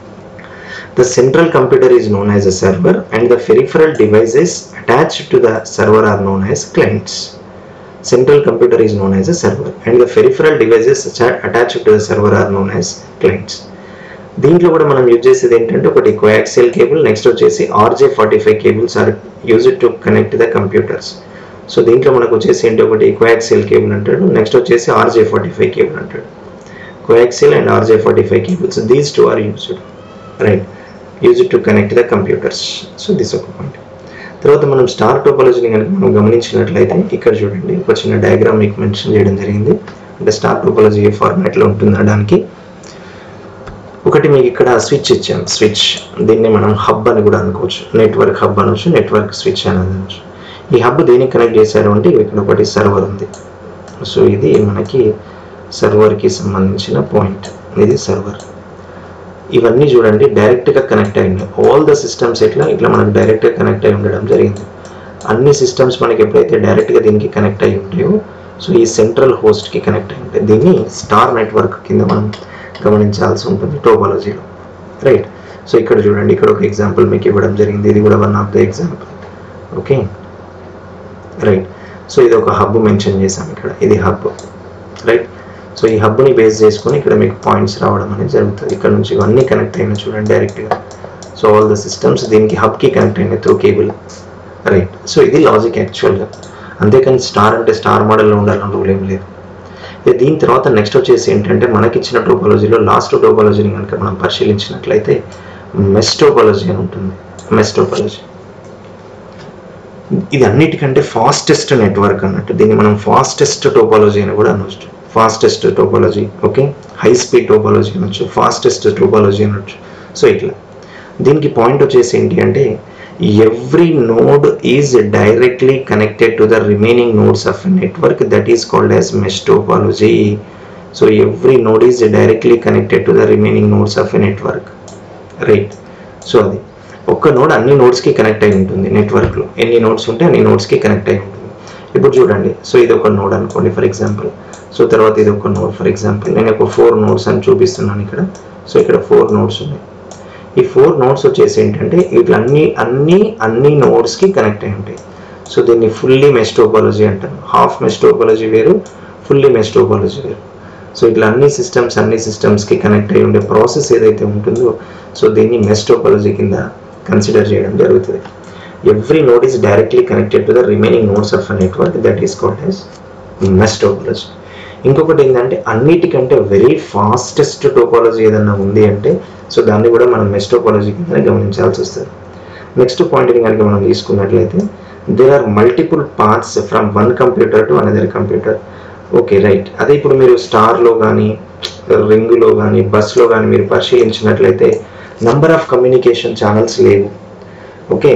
the central computer is known as a server and the peripheral devices attached to the server are known as clients central computer is known as a server and the peripheral devices attached to the server are known as clients దీంట్లో కూడా మనం యూజ్ చేసేది ఏంటంటే ఒకటి కోయాక్సియల్ కేబుల్ నెక్స్ట్ వచ్చేసి RJ forty five cables are use to connect the computers so దీంట్లో మనకు వచ్చేసి ఏంటి ఒకటి కోయాక్సియల్ కేబుల్ అంటాడు నెక్స్ట్ వచ్చేసి ఆర్జే ఫార్టీ ఫైవ్ కేబుల్ అంటాడు coaxial and RJ forty five cables these two are used right use to connect the computers so this ఒక పాయింట్ తర్వాత మనం స్టార్ టోపాలజీని కనుక మనం గమనించినట్లయితే ఇక్కడ చూడండి ఒక చిన్న డయాగ్రామ్ మీకు మెన్షన్ చేయడం జరిగింది అంటే స్టార్ టోపాలజీ ఏ ఫార్మాట్లో ఉంటుంది అనడానికి ఒకటి మీకు ఇక్కడ స్విచ్ ఇచ్చాను స్విచ్ దీన్ని మనం హబ్ అని కూడా అనుకోవచ్చు నెట్వర్క్ హబ్ అనొచ్చు నెట్వర్క్ స్విచ్ అని అనొచ్చు ఈ హబ్ దేనికి కనెక్ట్ చేశారు అంటే ఇక్కడ ఒకటి సర్వర్ ఉంది సో ఇది మనకి సర్వర్కి సంబంధించిన పాయింట్ ఇది సర్వర్ ఇవన్నీ చూడండి డైరెక్ట్గా కనెక్ట్ అయి ఉన్నాయి ఆల్ ద సిస్టమ్స్ ఎట్లా ఇట్లా మనకు డైరెక్ట్గా కనెక్ట్ అయి ఉండడం జరిగింది అన్ని సిస్టమ్స్ మనకి ఎప్పుడైతే డైరెక్ట్గా దీనికి కనెక్ట్ అయి ఉంటాయో సో ఈ సెంట్రల్ హోస్ట్కి కనెక్ట్ అయి ఉంటాయి దీన్ని స్టార్ నెట్వర్క్ కింద మనం గమనించాల్సి ఉంటుంది టోపాలజీలో రైట్ సో ఇక్కడ చూడండి ఇక్కడ ఒక ఎగ్జాంపుల్ మీకు ఇవ్వడం జరిగింది ఇది కూడా one of the example okay right so ఇది ఒక హబ్ మెన్షన్ చేశాం ఇక్కడ ఇది హబ్ రైట్ సో ఈ హబ్ని బేస్ చేసుకొని ఇక్కడ మీకు పాయింట్స్ రావడం అనేది జరుగుతుంది ఇక్కడ నుంచి ఇవన్నీ కనెక్ట్ అయినా చూడండి డైరెక్ట్గా సో ఆల్ ద సిస్టమ్స్ దీనికి హబ్కి కనెక్ట్ అయినాయి త్రూ కేబుల్ రైట్ సో ఇది లాజిక్ యాక్చువల్గా అంతేకాని స్టార్ అంటే స్టార్ మోడల్లో ఉండాలని రూల్ ఏం లేదు ఇక దీని తర్వాత నెక్స్ట్ వచ్చేసి ఏంటంటే మనకిచ్చిన టోపాలజీలో లాస్ట్ టోపాలజీని కనుక మనం పరిశీలించినట్లయితే మెస్ టోపాలజీ అని ఉంటుంది మెస్ టోపాలజీ ఇది అన్నిటికంటే ఫాస్టెస్ట్ నెట్వర్క్ అన్నట్టు దీన్ని మనం ఫాస్టెస్ట్ టోపాలజీ అని కూడా అనొచ్చు fastest topology okay high speed topology అనొచ్చు ఫాస్టెస్ట్ టోపాలజీ అనొచ్చు సో ఇట్లా దీనికి పాయింట్ వచ్చేసి ఏంటి అంటే every node is directly connected to the remaining nodes of network that is called as mesh topology so every node is directly connected to the remaining nodes of a network right so అది ఒక్క నోడ్ అన్ని నోడ్స్కి కనెక్ట్ అయి ఉంటుంది నెట్వర్క్లో ఎన్ని నోడ్స్ ఉంటే అన్ని నోడ్స్కి కనెక్ట్ అయి ఉంటుంది ఇప్పుడు చూడండి సో ఇది ఒక నోడ్ అనుకోండి ఫర్ ఎగ్జాంపుల్ సో తర్వాత ఇది ఒక నోడ్ ఫర్ ఎగ్జాంపుల్ నేను ఒక ఫోర్ నోడ్స్ అని చూపిస్తున్నాను ఇక్కడ సో ఇక్కడ ఫోర్ నోడ్స్ ఉన్నాయి ఈ ఫోర్ నోడ్స్ వచ్చేసి ఏంటంటే ఇట్లా అన్ని అన్ని అన్ని నోడ్స్కి కనెక్ట్ అయి ఉంటాయి సో దీన్ని ఫుల్లీ మెస్ టోపాలజీ అంటారు హాఫ్ మెస్ టోపాలజీ వేరు ఫుల్లీ మెస్ టోపాలజీ వేరు సో ఇట్లా అన్ని సిస్టమ్స్ అన్ని సిస్టమ్స్కి కనెక్ట్ అయి ఉండే ప్రాసెస్ ఏదైతే ఉంటుందో సో దీన్ని మెస్ టోపాలజీ కింద కన్సిడర్ చేయడం జరుగుతుంది every node is directly connected to the remaining nodes of a network that is called as mesh topology ఇంకొకటి ఏంటంటే అన్నిటికంటే వెరీ ఫాస్టెస్ట్ టోపాలజీ ఏదన్నా ఉంది అంటే సో దాన్ని కూడా మనం మెస్ టోపాలజీ కింద గమనించాల్సి వస్తుంది నెక్స్ట్ పాయింట్ని కనుక మనం తీసుకున్నట్లయితే there are multiple paths from one computer to another computer okay right అదే ఇప్పుడు మీరు స్టార్లో కానీ రింగులో కానీ బస్లో కానీ మీరు పరిశీలించినట్లయితే నంబర్ ఆఫ్ కమ్యూనికేషన్ ఛానల్స్ లేవు ఓకే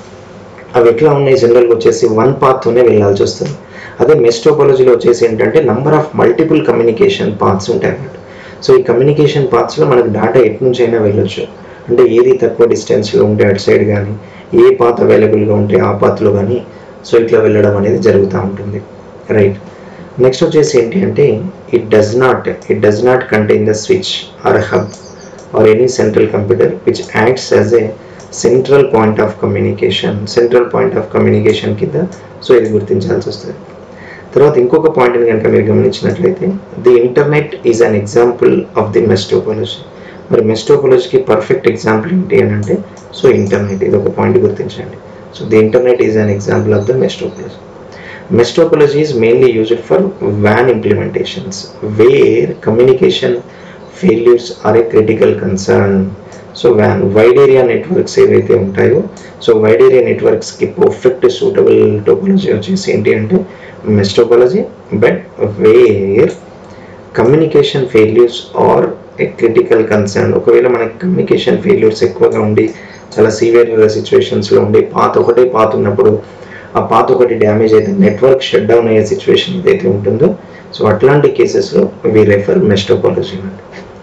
అవి ఎట్లా ఉన్నాయి జనరల్గా వచ్చేసి వన్ పాత్తోనే వెళ్ళాల్సి వస్తుంది అదే మెస్టోపాలజీలో వచ్చేసి ఏంటంటే number of multiple communication paths ఉంటాయి అన్నమాట సో ఈ కమ్యూనికేషన్ పాత్స్లో మనకు డేటా ఎటు నుంచి అయినా వెళ్ళొచ్చు అంటే ఏది తక్కువ డిస్టెన్స్లో ఉంటే అటు సైడ్ కానీ ఏ పాత్ అవైలబుల్గా ఉంటే ఆ పాత్లో కానీ సో ఇట్లా వెళ్ళడం అనేది జరుగుతూ ఉంటుంది రైట్ నెక్స్ట్ వచ్చేసి ఏంటి అంటే it does not it does not contain the switch or hub or any central computer which acts as a central point of communication central point of communication కింద సో ఇది గుర్తించాల్సి వస్తుంది తర్వాత ఇంకొక పాయింట్ని కనుక మీరు గమనించినట్లయితే the internet is an example of the mesh topology మరి మెస్టోపాలజీకి పర్ఫెక్ట్ ఎగ్జాంపుల్ ఏంటి అని అంటే సో ఇంటర్నెట్ ఇది ఒక పాయింట్ గుర్తించండి so the internet is an example of the మెస్టోపాలజీ మెస్టోపాలజీ is mainly used for van implementations wear communication failures are A critical concern so van wide area networks ఏవైతే ఉంటాయో so wide area నెట్వర్క్స్కి perfect suitable topology వచ్చేసి ఏంటి అంటే మెస్టోపాలజీ but where communication failures are A critical concern ఒకవేళ మనకి కమ్యూనికేషన్ ఫెయిల్యూర్స్ ఎక్కువగా ఉండి చాలా సివియర్ సిచ్యువేషన్స్లో ఉండి పాత ఒకటే పాత ఉన్నప్పుడు ఆ పాత ఒకటి డ్యామేజ్ అయితే నెట్వర్క్ షట్ డౌన్ అయ్యే సిచ్యువేషన్ ఏదైతే ఉంటుందో సో అట్లాంటి కేసెస్లో వి రెఫర్ మెస్టోపాలజీ అండి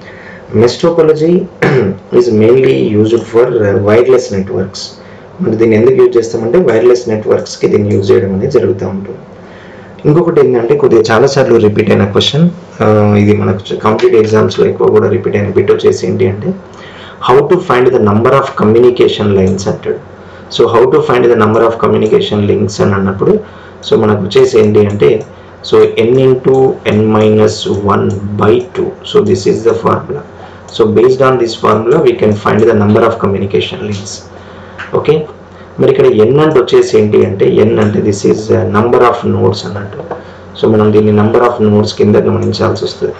mesh topology is mainly used for wireless networks మరి దీన్ని ఎందుకు యూజ్ చేస్తామంటే వైర్లెస్ నెట్వర్క్స్కి దీన్ని యూజ్ చేయడం అనేది జరుగుతూ ఉంటుంది ఇంకొకటి ఏంటంటే కొద్దిగా చాలాసార్లు రిపీట్ అయిన క్వశ్చన్ ఇది మనకు కాంపిటేటివ్ ఎగ్జామ్స్లో ఎక్కువ కూడా రిపీట్ అయిన బిట్ వచ్చేసి ఏంటి అంటే how to find the number of communication lines అంటాడు so how to find the number of communication links అని అన్నప్పుడు సో మనకు వచ్చేసి ఏంటి అంటే so n into n minus one by two so this is the formula so based on this formula we can find the number of communication links okay మరి ఇక్కడ ఎన్ అంటే వచ్చేసి ఏంటి అంటే ఎన్ అంటే this is number of notes అన్నట్టు సో మనం దీన్ని నంబర్ ఆఫ్ నోట్స్ కింద గమనించాల్సి వస్తుంది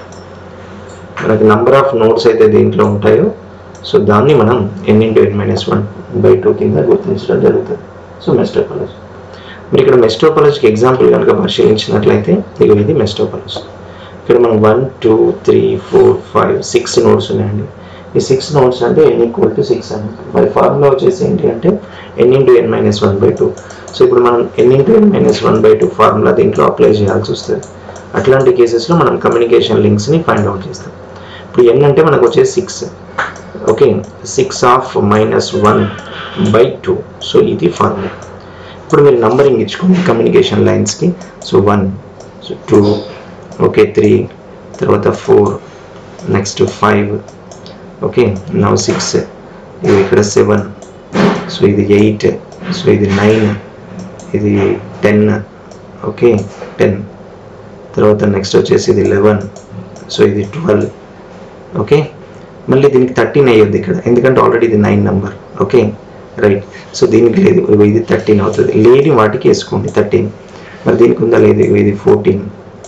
మనకి నంబర్ ఆఫ్ నోట్స్ అయితే దీంట్లో ఉంటాయో సో దాన్ని మనం n into n minus one by two కింద గుర్తించడం జరుగుతుంది సో మెస్టోపాలజీ మరి ఇక్కడ మెస్టోపాలజీకి ఎగ్జాంపుల్ కనుక పరిశీలించినట్లయితే ఇక ఇది మెస్టోపాలజీ ఇక్కడ మనం one two three four five six nodes ఉన్నాయండి ఈ సిక్స్ నోట్స్ అంటే ఎన్ ఈక్వల్ టు సిక్స్ అని మరి ఫార్ములా వచ్చేసి ఏంటి అంటే n into n minus one by two so ఇప్పుడు మనం n into n minus one by two formula దీంట్లో అప్లై చేయాల్సి వస్తుంది అట్లాంటి కేసెస్లో మనం కమ్యూనికేషన్ లింక్స్ని ఫైండ్ అవుట్ చేస్తాం ఇప్పుడు ఎన్ అంటే మనకు వచ్చేసి six okay six of minus one by two so ఇది ఫార్ములా ఇప్పుడు మీరు నంబరింగ్ ఇచ్చుకోండి కమ్యూనికేషన్ లైన్స్కి so one so two okay three తర్వాత four next five okay now six ఇది ఇక్కడ సెవెన్ సో ఇది ఎయిట్ సో ఇది నైన్ ఇది టెన్ ఓకే టెన్ తర్వాత నెక్స్ట్ వచ్చేసి ఇది లెవెన్ సో ఇది ట్వెల్వ్ ఓకే మళ్ళీ దీనికి థర్టీన్ అయ్యొద్ది ఇక్కడ ఎందుకంటే ఆల్రెడీ ఇది nine number okay right so దీనికి లేదు ఇగో ఇది థర్టీన్ అవుతుంది లేని వాటికి వేసుకోండి థర్టీన్ మరి దీనికి ఉందా లేదు ఇగో ఇది ఫోర్టీన్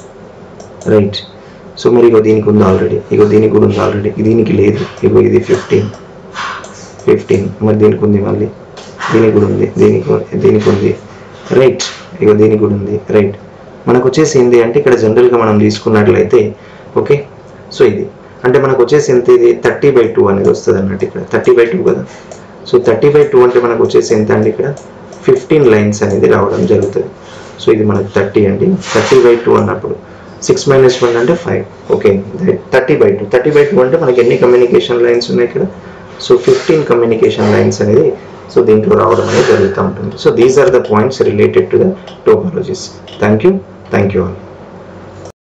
రైట్ సో మరి ఇగో దీనికి ఉంది ఆల్రెడీ ఇగో దీనికి కూడా ఉంది ఆల్రెడీ దీనికి లేదు ఇగో ఇది ఫిఫ్టీన్ ఫిఫ్టీన్ మరి దీనికి ఉంది మళ్ళీ దీనికి కూడా ఉంది దీనికి దీనికి ఉంది రైట్ ఇగో దీనికి కూడా ఉంది రైట్ మనకు వచ్చేసి ఏంటి అంటే ఇక్కడ జనరల్గా మనం తీసుకున్నట్లయితే ఓకే సో ఇది అంటే మనకు వచ్చేసి ఎంత ఇది థర్టీ బై టూ అనేది వస్తుంది అన్నట్టు ఇక్కడ థర్టీ బై టూ కదా సో థర్టీ బై టూ అంటే మనకు వచ్చేసి ఎంత అండి ఇక్కడ ఫిఫ్టీన్ లైన్స్ అనేది రావడం జరుగుతుంది సో ఇది మనకు థర్టీ అండి థర్టీ బై టూ అన్నప్పుడు సిక్స్ మైనస్ వన్ అంటే five okay thirty by two thirty by two అంటే మనకి ఎన్ని కమ్యూనికేషన్ లైన్స్ ఉన్నాయి ఇక్కడ సో ఫిఫ్టీన్ కమ్యూనికేషన్ లైన్స్ అనేది సో దీంట్లో రావడం అనేది జరుగుతూ ఉంటుంది so these are the points related to the topologies thank you thank you all